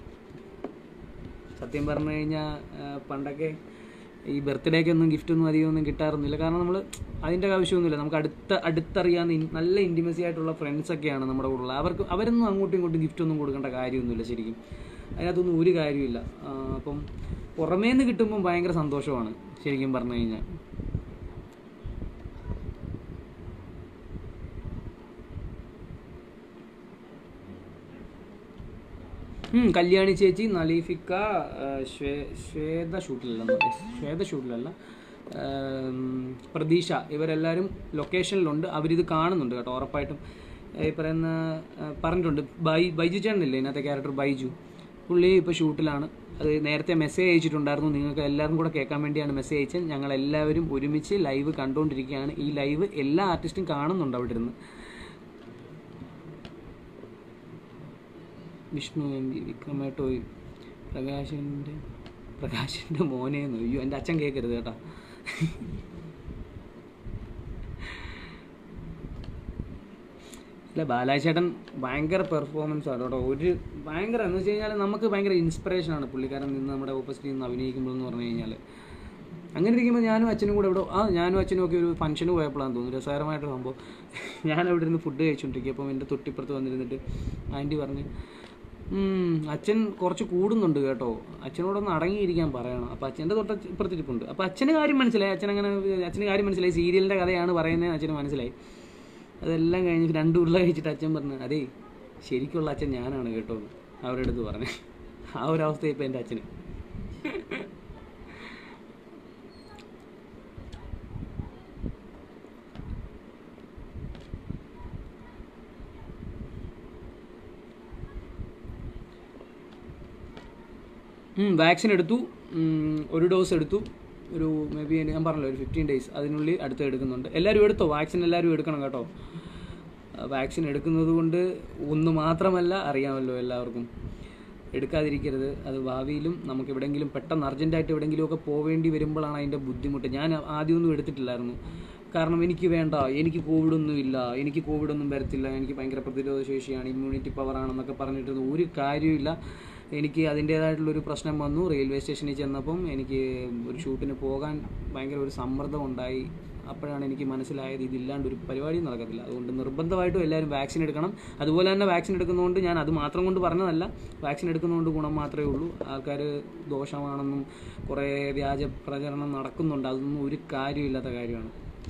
സത്യം പറഞ്ഞു കഴിഞ്ഞാൽ പണ്ടൊക്കെ ഈ ബർത്ത്ഡേക്ക് ഒന്നും ഗിഫ്റ്റ് ഒന്നും അധികം ഒന്നും കിട്ടാറൊന്നുമില്ല കാരണം നമ്മൾ അതിൻ്റെ ആവശ്യമൊന്നുമില്ല നമുക്ക് അടുത്ത അടുത്തറിയാവുന്ന ഇൻ- നല്ല ഇൻറ്റിമസി ആയിട്ടുള്ള ഫ്രണ്ട്സൊക്കെയാണ് നമ്മുടെ കൂടെ ഉള്ളത് അവർക്ക് അവരൊന്നും അങ്ങോട്ടും ഇങ്ങോട്ടും ഗിഫ്റ്റ് ഒന്നും കൊടുക്കേണ്ട കാര്യമൊന്നുമില്ല ശരിക്കും അതിനകത്തൊന്നും ഒരു കാര്യമില്ല ആ, അപ്പം പുറമേ നിന്ന് കിട്ടുമ്പം ഭയങ്കര സന്തോഷമാണ് ശരിക്കും പറഞ്ഞു കഴിഞ്ഞാൽ ഉം, കല്യാണി ചേച്ചി നലീഫിക്ക ആ, ശ്വേ- ശ്വേത ഷൂട്ടിലല്ല ശ്വേത ഷൂട്ടിലല്ല ആം, പ്രതീക്ഷ ഇവരെല്ലാവരും ലൊക്കേഷനിലുണ്ട് അവരിത് കാണുന്നുണ്ട് കേട്ടോ ഉറപ്പായിട്ടും ഈ പറയുന്ന ആ, പറഞ്ഞിട്ടുണ്ട് ബൈ ബൈജു ചേട്ടനില്ലേ ഇതിനകത്തെ ക്യാരക്ടർ ബൈജു പുള്ളി ഇപ്പോൾ ഷൂട്ടിലാണ് അത് നേരത്തെ മെസ്സേജ് അയച്ചിട്ടുണ്ടായിരുന്നു നിങ്ങൾക്ക് എല്ലാവർക്കും കൂടെ കേൾക്കാൻ വേണ്ടിയാണ് മെസ്സേജ് അയച്ചത് ഞങ്ങൾ എല്ലാവരും ഒരുമിച്ച് ലൈവ് കണ്ടുകൊണ്ടിരിക്കുകയാണ് ഈ ലൈവ് എല്ലാ ആർട്ടിസ്റ്റും കാണുന്നുണ്ട് അവിടെ ഇരുന്ന് വിഷ്ണു എം ജി വിക്രമേട്ടോയ് പ്രകാശിൻ്റെ പ്രകാശിൻ്റെ മോനേന്ന് അയ്യോ എൻ്റെ അച്ഛൻ കേൾക്കരുത് കേട്ടാ അല്ല ബാലാചേട്ടൻ ഭയങ്കര പെർഫോമൻസ് ആണ് കേട്ടോ ഒരു ഭയങ്കര എന്ന് വെച്ച് കഴിഞ്ഞാൽ നമുക്ക് ഭയങ്കര ഇൻസ്പിറേഷനാണ് പുള്ളിക്കാരൻ നിന്ന് നമ്മുടെ ഓപ്പോസിറ്റിൽ നിന്ന് അഭിനയിക്കുമ്പോൾ എന്ന് പറഞ്ഞു കഴിഞ്ഞാൽ അങ്ങനെ ഇരിക്കുമ്പോൾ ഞാനും അച്ഛനും കൂടെ ഇവിടെ ആ ഞാനും അച്ഛനും ഒക്കെ ഒരു ഫംഗ്ഷന് പോയപ്പോഴാണ് തോന്നുന്നു രസകരമായിട്ട് സംഭവം ഞാൻ അവിടെ ഇരുന്ന് ഫുഡ് കഴിച്ചുകൊണ്ടിരിക്കുക അപ്പം എൻ്റെ തൊട്ടിപ്പുറത്ത് വന്നിരുന്നിട്ട് ആൻറ്റി പറഞ്ഞ് "ഉം, അച്ഛൻ കുറച്ച് കൂടുന്നുണ്ട് കേട്ടോ അച്ഛനോടൊന്ന് അടങ്ങിയിരിക്കാൻ പറയണം അപ്പോൾ അച്ഛൻ്റെ തൊട്ട് ഇപ്പുറത്തിരിപ്പുണ്ട് അപ്പോൾ അച്ഛന് കാര്യം മനസ്സിലായി അച്ഛൻ അങ്ങനെ അച്ഛന് കാര്യം മനസ്സിലായി സീരിയലിൻ്റെ കഥയാണ് പറയുന്നത് അച്ഛന് മനസ്സിലായി അതെല്ലാം കഴിഞ്ഞ് രണ്ട് ഉരുള കഴിച്ചിട്ട് അച്ഛൻ പറഞ്ഞു അതേ ശരിക്കുള്ള അച്ഛൻ ഞാനാണ് കേട്ടോ എന്ന് അവരുടെ അടുത്ത് പറഞ്ഞു ആ ഒരു അവസ്ഥ ഇപ്പം എൻ്റെ അച്ഛന് വാക്സിൻ എടുത്തു ഉം, ഒരു ഡോസ് എടുത്തു ഒരു മേ ബി ഞാൻ പറഞ്ഞല്ലോ ഒരു ഫിഫ്റ്റീൻ ഡേയ്സ് അതിനുള്ളിൽ അടുത്ത് എടുക്കുന്നുണ്ട് എല്ലാവരും എടുത്തോ വാക്സിൻ എല്ലാവരും എടുക്കണം കേട്ടോ വാക്സിൻ എടുക്കുന്നത് കൊണ്ട് ഒന്ന് മാത്രമല്ല അറിയാമല്ലോ എല്ലാവർക്കും എടുക്കാതിരിക്കരുത് അത് ഭാവിയിലും നമുക്ക് എവിടെയെങ്കിലും പെട്ടെന്ന് അർജൻറ്റായിട്ട് എവിടെയെങ്കിലുമൊക്കെ പോവേണ്ടി വരുമ്പോഴാണ് അതിൻ്റെ ബുദ്ധിമുട്ട് ഞാൻ ആദ്യമൊന്നും എടുത്തിട്ടില്ലായിരുന്നു കാരണം എനിക്ക് വേണ്ട എനിക്ക് കോവിഡ് ഒന്നും ഇല്ല എനിക്ക് കോവിഡ് ഒന്നും വരത്തില്ല എനിക്ക് ഭയങ്കര പ്രതിരോധ ശേഷിയാണ് ഇമ്മ്യൂണിറ്റി പവർ ആണെന്നൊക്കെ പറഞ്ഞിട്ട് ഒരു കാര്യമില്ല എനിക്ക് അതിൻ്റേതായിട്ടുള്ളൊരു പ്രശ്നം വന്നു റെയിൽവേ സ്റ്റേഷനിൽ ചെന്നപ്പം എനിക്ക് ഒരു ഷൂട്ടിന് പോകാൻ ഭയങ്കര ഒരു സമ്മർദ്ദം ഉണ്ടായി അപ്പോഴാണ് എനിക്ക് മനസ്സിലായത് ഇതില്ലാണ്ട് ഒരു പരിപാടിയും നടക്കത്തില്ല അതുകൊണ്ട് നിർബന്ധമായിട്ടും എല്ലാവരും വാക്സിൻ എടുക്കണം അതുപോലെ തന്നെ വാക്സിൻ എടുക്കുന്നതുകൊണ്ട് ഞാൻ അത് മാത്രം കൊണ്ട് പറഞ്ഞതല്ല വാക്സിൻ എടുക്കുന്നതുകൊണ്ട് ഗുണം മാത്രമേ ഉള്ളൂ ആൾക്കാർ ദോഷമാണെന്നും കുറേ വ്യാജ പ്രചരണം നടക്കുന്നുണ്ട് അതൊന്നും ഒരു കാര്യമില്ലാത്ത കാര്യമാണ്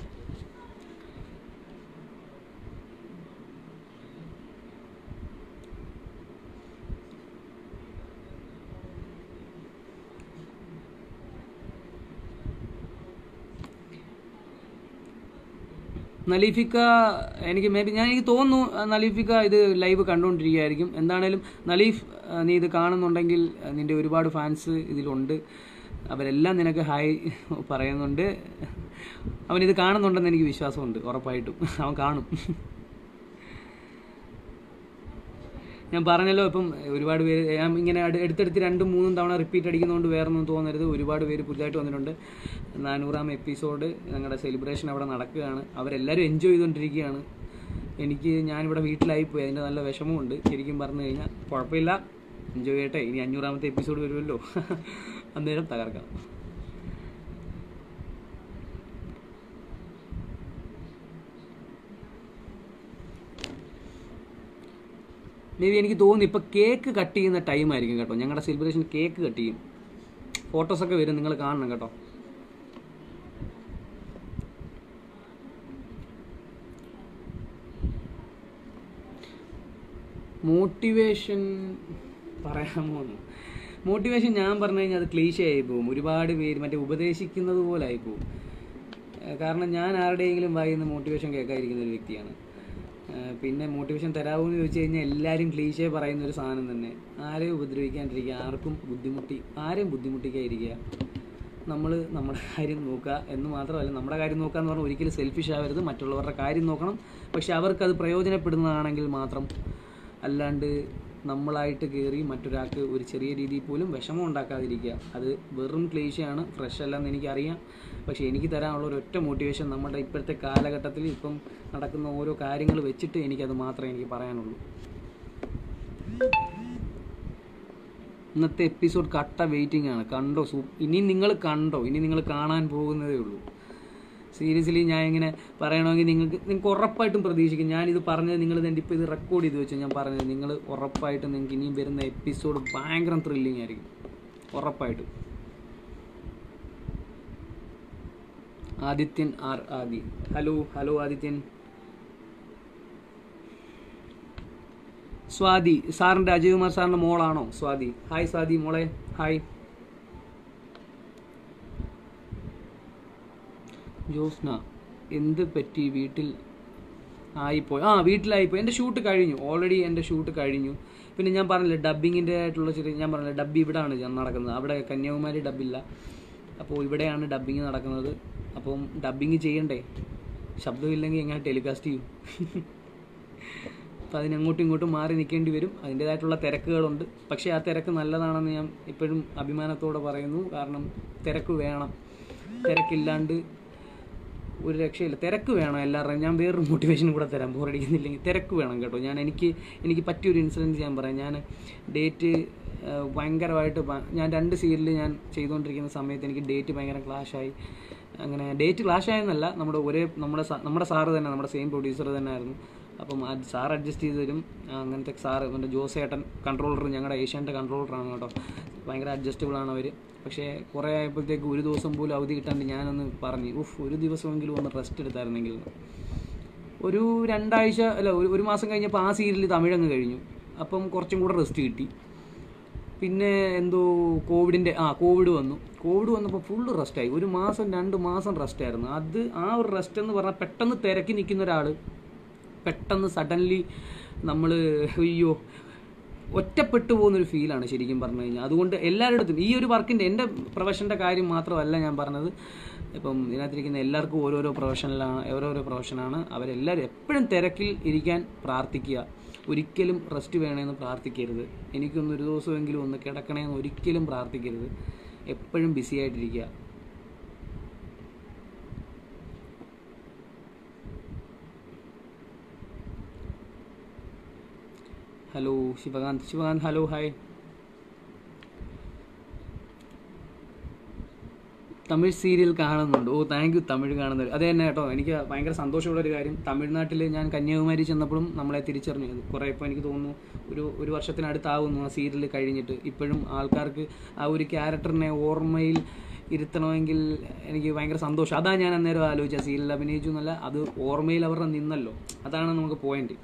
നലീഫിക്ക എനിക്ക് മേ ബി ഞാൻ എനിക്ക് തോന്നുന്നു ആ, നലീഫിക്ക ഇത് ലൈവ് കണ്ടുകൊണ്ടിരിക്കുകയായിരിക്കും എന്താണേലും നലീഫ് ആ, നീ ഇത് കാണുന്നുണ്ടെങ്കിൽ ആ, നിന്റെ ഒരുപാട് ഫാൻസ് ഇതിലുണ്ട് അവരെല്ലാം നിനക്ക് ഹായ് പറയുന്നുണ്ട് അവനിത് കാണുന്നുണ്ടെന്ന് എനിക്ക് വിശ്വാസമുണ്ട് ഉറപ്പായിട്ടും അവൻ കാണും ഞാൻ പറഞ്ഞല്ലോ ഇപ്പം ഒരുപാട് പേര് ഞാൻ ഇങ്ങനെ അടു- എടുത്തെടുത്ത് രണ്ടും മൂന്നും തവണ റിപ്പീറ്റ് അടിക്കുന്നതുകൊണ്ട് വേറെ ഒന്നും തോന്നരുത് ഒരുപാട് പേര് പുതുതായിട്ട് വന്നിട്ടുണ്ട് നാനൂറാം എപ്പിസോഡ് ഞങ്ങളുടെ സെലിബ്രേഷൻ അവിടെ നടക്കുകയാണ് അവരെല്ലാവരും എൻജോയ് ചെയ്തുകൊണ്ടിരിക്കുകയാണ് എനിക്ക് ഞാനിവിടെ വീട്ടിലായിപ്പോയി അതിൻ്റെ നല്ല വിഷമമുണ്ട് ശരിക്കും പറഞ്ഞു കഴിഞ്ഞാൽ കുഴപ്പമില്ല എൻജോയ് ചെയ്യട്ടെ ഇനി അഞ്ഞൂറാമത്തെ എപ്പിസോഡ് വരുമല്ലോ അന്നേരം തകർക്കാം മേ ബി എനിക്ക് തോന്നുന്നു ഇപ്പം കേക്ക് കട്ട് ചെയ്യുന്ന ടൈം ആയിരിക്കും കേട്ടോ ഞങ്ങളുടെ സെലിബ്രേഷൻ കേക്ക് കട്ട് ചെയ്യും ഫോട്ടോസൊക്കെ വരും നിങ്ങൾ കാണണം കേട്ടോ മോട്ടിവേഷൻ പറയാമോ മോട്ടിവേഷൻ ഞാൻ പറഞ്ഞു കഴിഞ്ഞാൽ അത് ക്ലീശ ആയി പോകും ഒരുപാട് പേര് മറ്റേ ഉപദേശിക്കുന്നത് പോലെ ആയി പോകും ഏഹ് കാരണം ഞാൻ ആരുടെയെങ്കിലും വായിന്ന് മോട്ടിവേഷൻ കേൾക്കാതിരിക്കുന്ന ഒരു വ്യക്തിയാണ് ഏഹ് പിന്നെ മോട്ടിവേഷൻ തരാമോ എന്ന് ചോദിച്ചു കഴിഞ്ഞാൽ എല്ലാവരും ക്ലീശയെ പറയുന്ന ഒരു സാധനം തന്നെ ആരെയും ഉപദ്രവിക്കാണ്ടിരിക്കുക ആർക്കും ബുദ്ധിമുട്ടി ആരെയും ബുദ്ധിമുട്ടിക്കാതിരിക്കുക നമ്മൾ നമ്മുടെ കാര്യം നോക്കുക എന്ന് മാത്രമല്ല നമ്മുടെ കാര്യം നോക്കുക എന്ന് പറഞ്ഞാൽ ഒരിക്കലും സെൽഫിഷ് ആവരുത് മറ്റുള്ളവരുടെ കാര്യം നോക്കണം പക്ഷെ അവർക്കത് പ്രയോജനപ്പെടുന്നതാണെങ്കിൽ മാത്രം അല്ലാണ്ട് നമ്മളായിട്ട് കയറി മറ്റൊരാൾക്ക് ഒരു ചെറിയ രീതിയിൽ പോലും വിഷമം ഉണ്ടാക്കാതിരിക്കുക അത് വെറും ക്ലേശയാണ് ഫ്രഷ് അല്ലെന്ന് എനിക്കറിയാം പക്ഷേ എനിക്ക് തരാനുള്ള ഒരു ഒറ്റ മോട്ടിവേഷൻ നമ്മുടെ ഇപ്പോഴത്തെ കാലഘട്ടത്തിൽ ഇപ്പം നടക്കുന്ന ഓരോ കാര്യങ്ങൾ വെച്ചിട്ട് എനിക്കത് മാത്രമേ എനിക്ക് പറയാനുള്ളൂ ഇന്നത്തെ എപ്പിസോഡ് കട്ട വെയിറ്റിംഗ് ആണ് കണ്ടോ സൂ ഇനി നിങ്ങൾ കണ്ടോ ഇനി നിങ്ങൾ കാണാൻ പോകുന്നതേ ഉള്ളൂ സീരിയസ്ലി ഞാൻ ഇങ്ങനെ പറയണമെങ്കിൽ നിങ്ങൾക്ക് നിങ്ങൾക്ക് ഉറപ്പായിട്ടും പ്രതീക്ഷിക്കും ഞാനിത് പറഞ്ഞത് നിങ്ങൾ തന്നെ ഇപ്പോൾ ഇത് റെക്കോർഡ് ചെയ്ത് വെച്ചാൽ ഞാൻ പറഞ്ഞത് നിങ്ങൾ ഉറപ്പായിട്ടും നിങ്ങൾക്ക് ഇനിയും വരുന്ന എപ്പിസോഡ് ഭയങ്കര ത്രില്ലിംഗ് ആയിരിക്കും ഉറപ്പായിട്ടും Adithyan R Adi hello hello Adithyan Swathi സാറിൻ്റെ അജയകുമാർ സാറിൻ്റെ മോളാണോ സ്വാതി ഹായ് സ്വാതി മോളെ ഹായ് ജോസ്ന എന്ത് പറ്റി വീട്ടിൽ ആയിപ്പോയി ആ വീട്ടിലായിപ്പോയി എൻ്റെ ഷൂട്ട് കഴിഞ്ഞു ഓൾറെഡി എൻ്റെ ഷൂട്ട് കഴിഞ്ഞു പിന്നെ ഞാൻ പറഞ്ഞില്ലേ ഡബ്ബിങ്ങിൻ്റെ ആയിട്ടുള്ള ചെറിയ ഞാൻ പറഞ്ഞില്ലേ ഡബ്ബി ഇവിടെയാണ് ഞാൻ നടക്കുന്നത് അവിടെ കന്യാകുമാരി ഡബ്ബില്ല അപ്പോൾ ഇവിടെയാണ് ഡബ്ബിങ് നടക്കുന്നത് അപ്പം ഡബ്ബിങ് ചെയ്യണ്ടേ ശബ്ദമില്ലെങ്കിൽ എങ്ങനെ ടെലികാസ്റ്റ് ചെയ്യും അപ്പോൾ അതിനങ്ങോട്ടും ഇങ്ങോട്ടും മാറി നിൽക്കേണ്ടി വരും അതിൻ്റേതായിട്ടുള്ള തിരക്കുകളുണ്ട് പക്ഷേ ആ തിരക്ക് നല്ലതാണെന്ന് ഞാൻ ഇപ്പോഴും അഭിമാനത്തോടെ പറയുന്നു കാരണം തിരക്ക് വേണം തിരക്കില്ലാണ്ട് ഒരു രക്ഷയില്ല തിരക്ക് വേണം എല്ലാവരുടെയും ഞാൻ വേറൊരു മോട്ടിവേഷൻ കൂടെ തരാം ബോറടിക്കുന്നില്ലെങ്കിൽ തിരക്ക് വേണം കേട്ടോ ഞാൻ എനിക്ക് എനിക്ക് പറ്റിയൊരു ഇൻസിഡൻസ് ഞാൻ പറയാം ഞാൻ ഡേറ്റ് ഭയങ്കരമായിട്ട് ഭ- ഞാൻ രണ്ട് സീരിയൽ ഞാൻ ചെയ്തുകൊണ്ടിരിക്കുന്ന സമയത്ത് എനിക്ക് ഡേറ്റ് ഭയങ്കര ക്ലാഷായി അങ്ങനെ ഡേറ്റ് ക്ലാഷ് ആയെന്നല്ല നമ്മുടെ ഒരേ നമ്മുടെ സാ- നമ്മുടെ സാറ് തന്നെ നമ്മുടെ സെയിം പ്രൊഡ്യൂസർ തന്നെ ആയിരുന്നു അപ്പം അത് സാർ അഡ്ജസ്റ്റ് ചെയ്ത് തരും ആ, അങ്ങനത്തെ സാറ് എൻ്റെ ജോസേട്ടൻ കൺട്രോളർ ഞങ്ങളുടെ ഏഷ്യാൻ്റെ കൺട്രോളറാണ് കേട്ടോ ഭയങ്കര അഡ്ജസ്റ്റബിൾ ആണ് അവർ പക്ഷേ കുറേ ആയപ്പോഴത്തേക്ക് ഒരു ദിവസം പോലും അവധി കിട്ടാണ്ട് ഞാനൊന്ന് പറഞ്ഞു ഉഫ് ഒരു ദിവസമെങ്കിലും ഒന്ന് റെസ്റ്റ് എടുത്തായിരുന്നെങ്കിൽ എന്ന്." ഒരു രണ്ടാഴ്ച അല്ല ഒരു ഒരു മാസം കഴിഞ്ഞപ്പോൾ ആ സീരിയൽ തമിഴങ്ങ് കഴിഞ്ഞു അപ്പം കുറച്ചും കൂടെ റെസ്റ്റ് കിട്ടി പിന്നെ എന്തോ കോവിഡിൻ്റെ ആ കോവിഡ് വന്നു കോവിഡ് വന്നപ്പോൾ ഫുള്ള് റെസ്റ്റായി ഒരു മാസം രണ്ട് മാസം റെസ്റ്റായിരുന്നു അത് ആ ഒരു റെസ്റ്റ് എന്ന് പറഞ്ഞാൽ പെട്ടെന്ന് തിരക്കി നിൽക്കുന്ന ഒരാൾ പെട്ടെന്ന് സഡൻലി നമ്മൾ അയ്യോ ഒറ്റപ്പെട്ടു പോകുന്നൊരു ഫീലാണ് ശരിക്കും പറഞ്ഞു കഴിഞ്ഞാൽ അതുകൊണ്ട് എല്ലാവരുടെ ഈ ഒരു വർക്കിൻ്റെ എൻ്റെ പ്രൊഫഷൻ്റെ കാര്യം മാത്രമല്ല ഞാൻ പറഞ്ഞത് ഇപ്പം ഇതിനകത്തിരിക്കുന്ന എല്ലാവർക്കും ഓരോരോ പ്രൊഫഷനിലാണ് ഓരോരോ പ്രൊഫഷനാണ് അവരെല്ലാവരും എപ്പോഴും തിരക്കിൽ ഇരിക്കാൻ പ്രാർത്ഥിക്കുക ഒരിക്കലും റെസ്റ്റ് വേണമെന്ന് പ്രാർത്ഥിക്കരുത് എനിക്കൊന്ന് ഒരു ദിവസമെങ്കിലും ഒന്ന് കിടക്കണമെന്ന് ഒരിക്കലും പ്രാർത്ഥിക്കരുത് എപ്പോഴും ബിസി ആയിട്ടിരിക്കുക hello Sivakanth Sivakanth hello hi Tamil serial കാണുന്നുണ്ട് ഓ താങ്ക് യു തമിഴ് കാണുന്നവർ അത് തന്നെ കേട്ടോ എനിക്ക് ഭയങ്കര സന്തോഷമുള്ള ഒരു കാര്യം തമിഴ്നാട്ടിൽ ഞാൻ കന്യാകുമാരി ചെന്നപ്പോഴും നമ്മളെ തിരിച്ചറിഞ്ഞു കുറേ ഇപ്പോൾ എനിക്ക് തോന്നുന്നു ഒരു ഒരു വർഷത്തിനടുത്താവുന്നു ആ സീരിയൽ കഴിഞ്ഞിട്ട് ഇപ്പോഴും ആൾക്കാർക്ക് ആ ഒരു ക്യാരക്ടറിനെ ഓർമ്മയിൽ ഇരുത്തണമെങ്കിൽ എനിക്ക് ഭയങ്കര സന്തോഷം അതാണ് ഞാൻ അന്നേരം ആലോചിച്ച സീരിയൽ അഭിനയിച്ചു എന്നല്ല അത് ഓർമ്മയിൽ അവരുടെ നിന്നല്ലോ അതാണ് നമുക്ക് point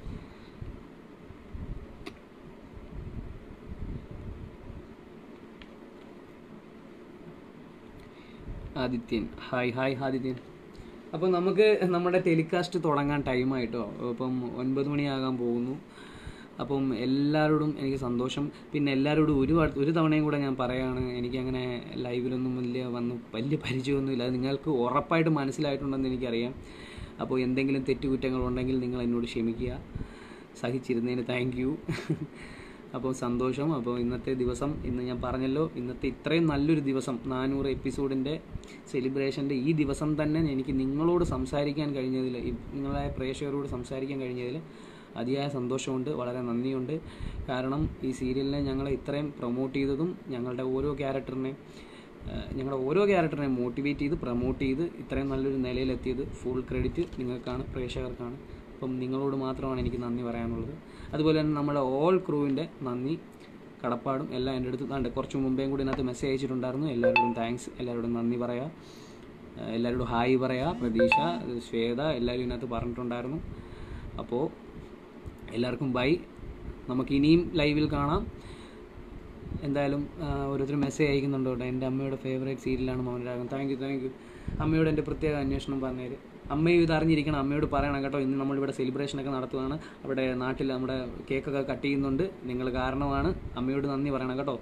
Adithyan hi hi Adithyan അപ്പോൾ നമുക്ക് നമ്മുടെ ടെലികാസ്റ്റ് തുടങ്ങാൻ ടൈമായിട്ടോ അപ്പം ഒൻപത് മണിയാകാൻ പോകുന്നു അപ്പം എല്ലാവരോടും എനിക്ക് സന്തോഷം പിന്നെ എല്ലാവരോടും ഒരു വ- ഒരു തവണയും കൂടെ ഞാൻ പറയാണ് എനിക്കങ്ങനെ ലൈവിലൊന്നും വലിയ വന്ന് വലിയ പരിചയമൊന്നുമില്ല അത് നിങ്ങൾക്ക് ഉറപ്പായിട്ട് മനസ്സിലായിട്ടുണ്ടെന്ന് എനിക്കറിയാം അപ്പോൾ എന്തെങ്കിലും തെറ്റുകുറ്റങ്ങളുണ്ടെങ്കിൽ നിങ്ങൾ എന്നോട് ക്ഷമിക്കുക സഹിച്ചിരുന്നതിന് താങ്ക് യു അപ്പോൾ സന്തോഷം അപ്പോൾ ഇന്നത്തെ ദിവസം ഇന്ന് ഞാൻ പറഞ്ഞല്ലോ ഇന്നത്തെ ഇത്രയും നല്ലൊരു ദിവസം നാനൂറ് എപ്പിസോഡിൻ്റെ സെലിബ്രേഷൻ്റെ ഈ ദിവസം തന്നെ എനിക്ക് നിങ്ങളോട് സംസാരിക്കാൻ കഴിഞ്ഞതിൽ ഈ നിങ്ങളെ പ്രേക്ഷകരോട് സംസാരിക്കാൻ കഴിഞ്ഞതിൽ അതിയായ സന്തോഷമുണ്ട് വളരെ നന്ദിയുണ്ട് കാരണം ഈ സീരിയലിനെ ഞങ്ങളെ ഇത്രയും പ്രൊമോട്ട് ചെയ്തതും ഞങ്ങളുടെ ഓരോ ക്യാരക്ടറിനെ ഞങ്ങളുടെ ഓരോ ക്യാരക്ടറിനെ മോട്ടിവേറ്റ് ചെയ്ത് പ്രൊമോട്ട് ചെയ്ത് ഇത്രയും നല്ലൊരു നിലയിലെത്തിയത് ഫുൾ ക്രെഡിറ്റ് നിങ്ങൾക്കാണ് പ്രേക്ഷകർക്കാണ് അപ്പം നിങ്ങളോട് മാത്രമാണ് എനിക്ക് നന്ദി പറയാനുള്ളത് അതുപോലെ തന്നെ നമ്മുടെ ഓൾ ക്രൂവിൻ്റെ നന്ദി കടപ്പാടും എല്ലാം എൻ്റെ അടുത്ത് ഉണ്ട് കുറച്ച് മുമ്പേയും കൂടി ഇതിനകത്ത് മെസ്സേജ് അയച്ചിട്ടുണ്ടായിരുന്നു എല്ലാവരോടും താങ്ക്സ് എല്ലാവരോടും നന്ദി പറയാം ഏഹ് എല്ലാവരോടും ഹായ് പറയാം പ്രതീക്ഷ ശ്വേത എല്ലാവരും ഇതിനകത്ത് പറഞ്ഞിട്ടുണ്ടായിരുന്നു അപ്പോൾ എല്ലാവർക്കും ബൈ നമുക്ക് ഇനിയും ലൈവിൽ കാണാം എന്തായാലും ആ, ഓരോരുത്തർ മെസ്സേജ് അയക്കുന്നുണ്ട് കേട്ടോ എൻ്റെ അമ്മയുടെ ഫേവറേറ്റ് സീരിയലാണ് Mounaragam thank you thank you അമ്മയോട് എൻ്റെ പ്രത്യേക അന്വേഷണം പറഞ്ഞേര് അമ്മയും ഇത് അറിഞ്ഞിരിക്കണം അമ്മയോട് പറയണം കേട്ടോ ഇന്ന് നമ്മളിവിടെ സെലിബ്രേഷനൊക്കെ നടത്തുകയാണ് അവിടെ നാട്ടിൽ നമ്മുടെ കേക്കൊക്കെ കട്ട് ചെയ്യുന്നുണ്ട് നിങ്ങൾ കാരണമാണ് അമ്മയോട് നന്ദി പറയണം കേട്ടോ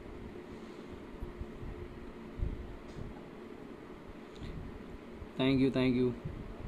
താങ്ക് യു താങ്ക് യു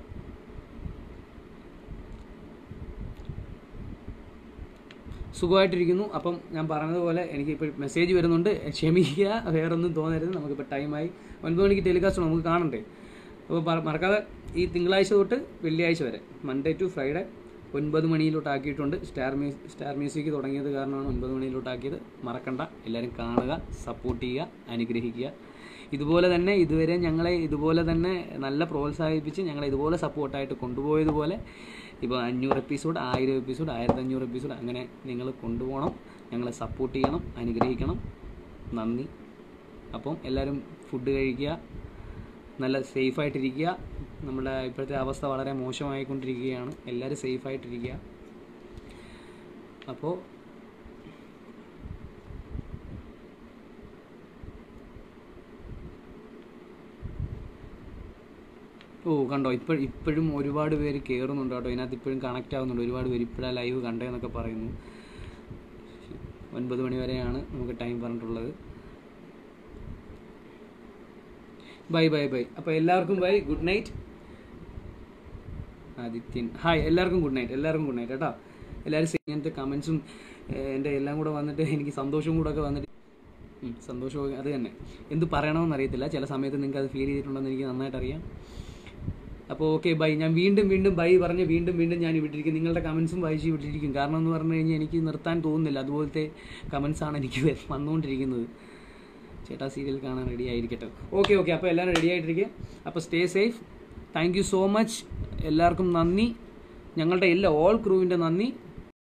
സുഖമായിട്ടിരിക്കുന്നു അപ്പം ഞാൻ പറഞ്ഞതുപോലെ എനിക്ക് ഇപ്പോൾ മെസ്സേജ് വരുന്നുണ്ട് ക്ഷമിക്കുക വേറൊന്നും തോന്നരുത് നമുക്കിപ്പോൾ ടൈമായി ഒൻപത് മണിക്ക് ടെലികാസ്റ്റ് നമുക്ക് കാണണ്ടേ അപ്പോൾ പറ- മറക്കാതെ ഈ തിങ്കളാഴ്ച തൊട്ട് വെള്ളിയാഴ്ച വരെ മൺഡേ ടു ഫ്രൈഡേ ഒൻപത് മണിയിലോട്ടാക്കിയിട്ടുണ്ട് സ്റ്റാർ മ്യൂസ് സ്റ്റാർ മ്യൂസിക് തുടങ്ങിയത് കാരണമാണ് ഒൻപത് മണിയിലോട്ടാക്കിയത് മറക്കണ്ട എല്ലാവരും കാണുക സപ്പോർട്ട് ചെയ്യുക അനുഗ്രഹിക്കുക ഇതുപോലെ തന്നെ ഇതുവരെ ഞങ്ങളെ ഇതുപോലെ തന്നെ നല്ല പ്രോത്സാഹിപ്പിച്ച് ഞങ്ങളെ ഇതുപോലെ സപ്പോർട്ടായിട്ട് കൊണ്ടുപോയതുപോലെ ഇപ്പോൾ അഞ്ഞൂറ് എപ്പിസോഡ് ആയിരം എപ്പിസോഡ് ആയിരത്തി അഞ്ഞൂറ് എപ്പിസോഡ് അങ്ങനെ നിങ്ങൾ കൊണ്ടുപോകണം ഞങ്ങളെ സപ്പോർട്ട് ചെയ്യണം അനുഗ്രഹിക്കണം നന്ദി അപ്പം എല്ലാവരും ഫുഡ് കഴിക്കുക നല്ല സേഫായിട്ടിരിക്കുക നമ്മുടെ ഇപ്പോഴത്തെ അവസ്ഥ വളരെ മോശമായിക്കൊണ്ടിരിക്കുകയാണ് എല്ലാവരും സേഫായിട്ടിരിക്കുക അപ്പോൾ ഓ കണ്ടോ ഇപ്പോൾ ഇപ്പോഴും ഒരുപാട് പേര് കയറുന്നുണ്ട് കേട്ടോ ഇതിനകത്ത് ഇപ്പോഴും കണക്റ്റ് ആവുന്നുണ്ട് ഒരുപാട് പേര് ഇപ്പോഴാണ് ലൈവ് കണ്ടേന്നൊക്കെ പറയുന്നു ഒൻപത് മണി വരെയാണ് നമുക്ക് ടൈം പറഞ്ഞിട്ടുള്ളത് ബൈ ബൈ ബൈ അപ്പോൾ എല്ലാവർക്കും bye good night Adithyan hi എല്ലാവർക്കും ഗുഡ് നൈറ്റ് എല്ലാവർക്കും ഗുഡ് നൈറ്റ് കേട്ടോ എല്ലാവരും ഇങ്ങനത്തെ കമൻസും എൻ്റെ എല്ലാം കൂടെ വന്നിട്ട് എനിക്ക് സന്തോഷവും കൂടെ ഒക്കെ വന്നിട്ട് ഉം, സന്തോഷവും അത് തന്നെ എന്ത് പറയണമെന്ന് അറിയത്തില്ല ചില സമയത്ത് നിങ്ങൾക്ക് അത് ഫീൽ ചെയ്തിട്ടുണ്ടെന്ന് എനിക്ക് നന്നായിട്ട് അറിയാം അപ്പോൾ ഓക്കെ ബൈ ഞാൻ വീണ്ടും വീണ്ടും ബൈ പറഞ്ഞ് വീണ്ടും വീണ്ടും ഞാൻ വിട്ടിരിക്കും നിങ്ങളുടെ കമൻസും വായിച്ച് വിട്ടിരിക്കും കാരണം എന്ന് പറഞ്ഞു കഴിഞ്ഞാൽ എനിക്ക് നിർത്താൻ തോന്നുന്നില്ല അതുപോലത്തെ കമൻസ് ആണ് എനിക്ക് വ- വന്നുകൊണ്ടിരിക്കുന്നത് ചേട്ടാ സീരിയൽ കാണാൻ റെഡി ആയിരിക്കട്ടെ ഓക്കെ ഓക്കെ അപ്പോൾ എല്ലാവരും റെഡി ആയിട്ടിരിക്കുക അപ്പോൾ stay safe thank you so much എല്ലാവർക്കും നന്ദി ഞങ്ങളുടെ എല്ലാ ഓൾ ക്രൂവിൻ്റെ നന്ദി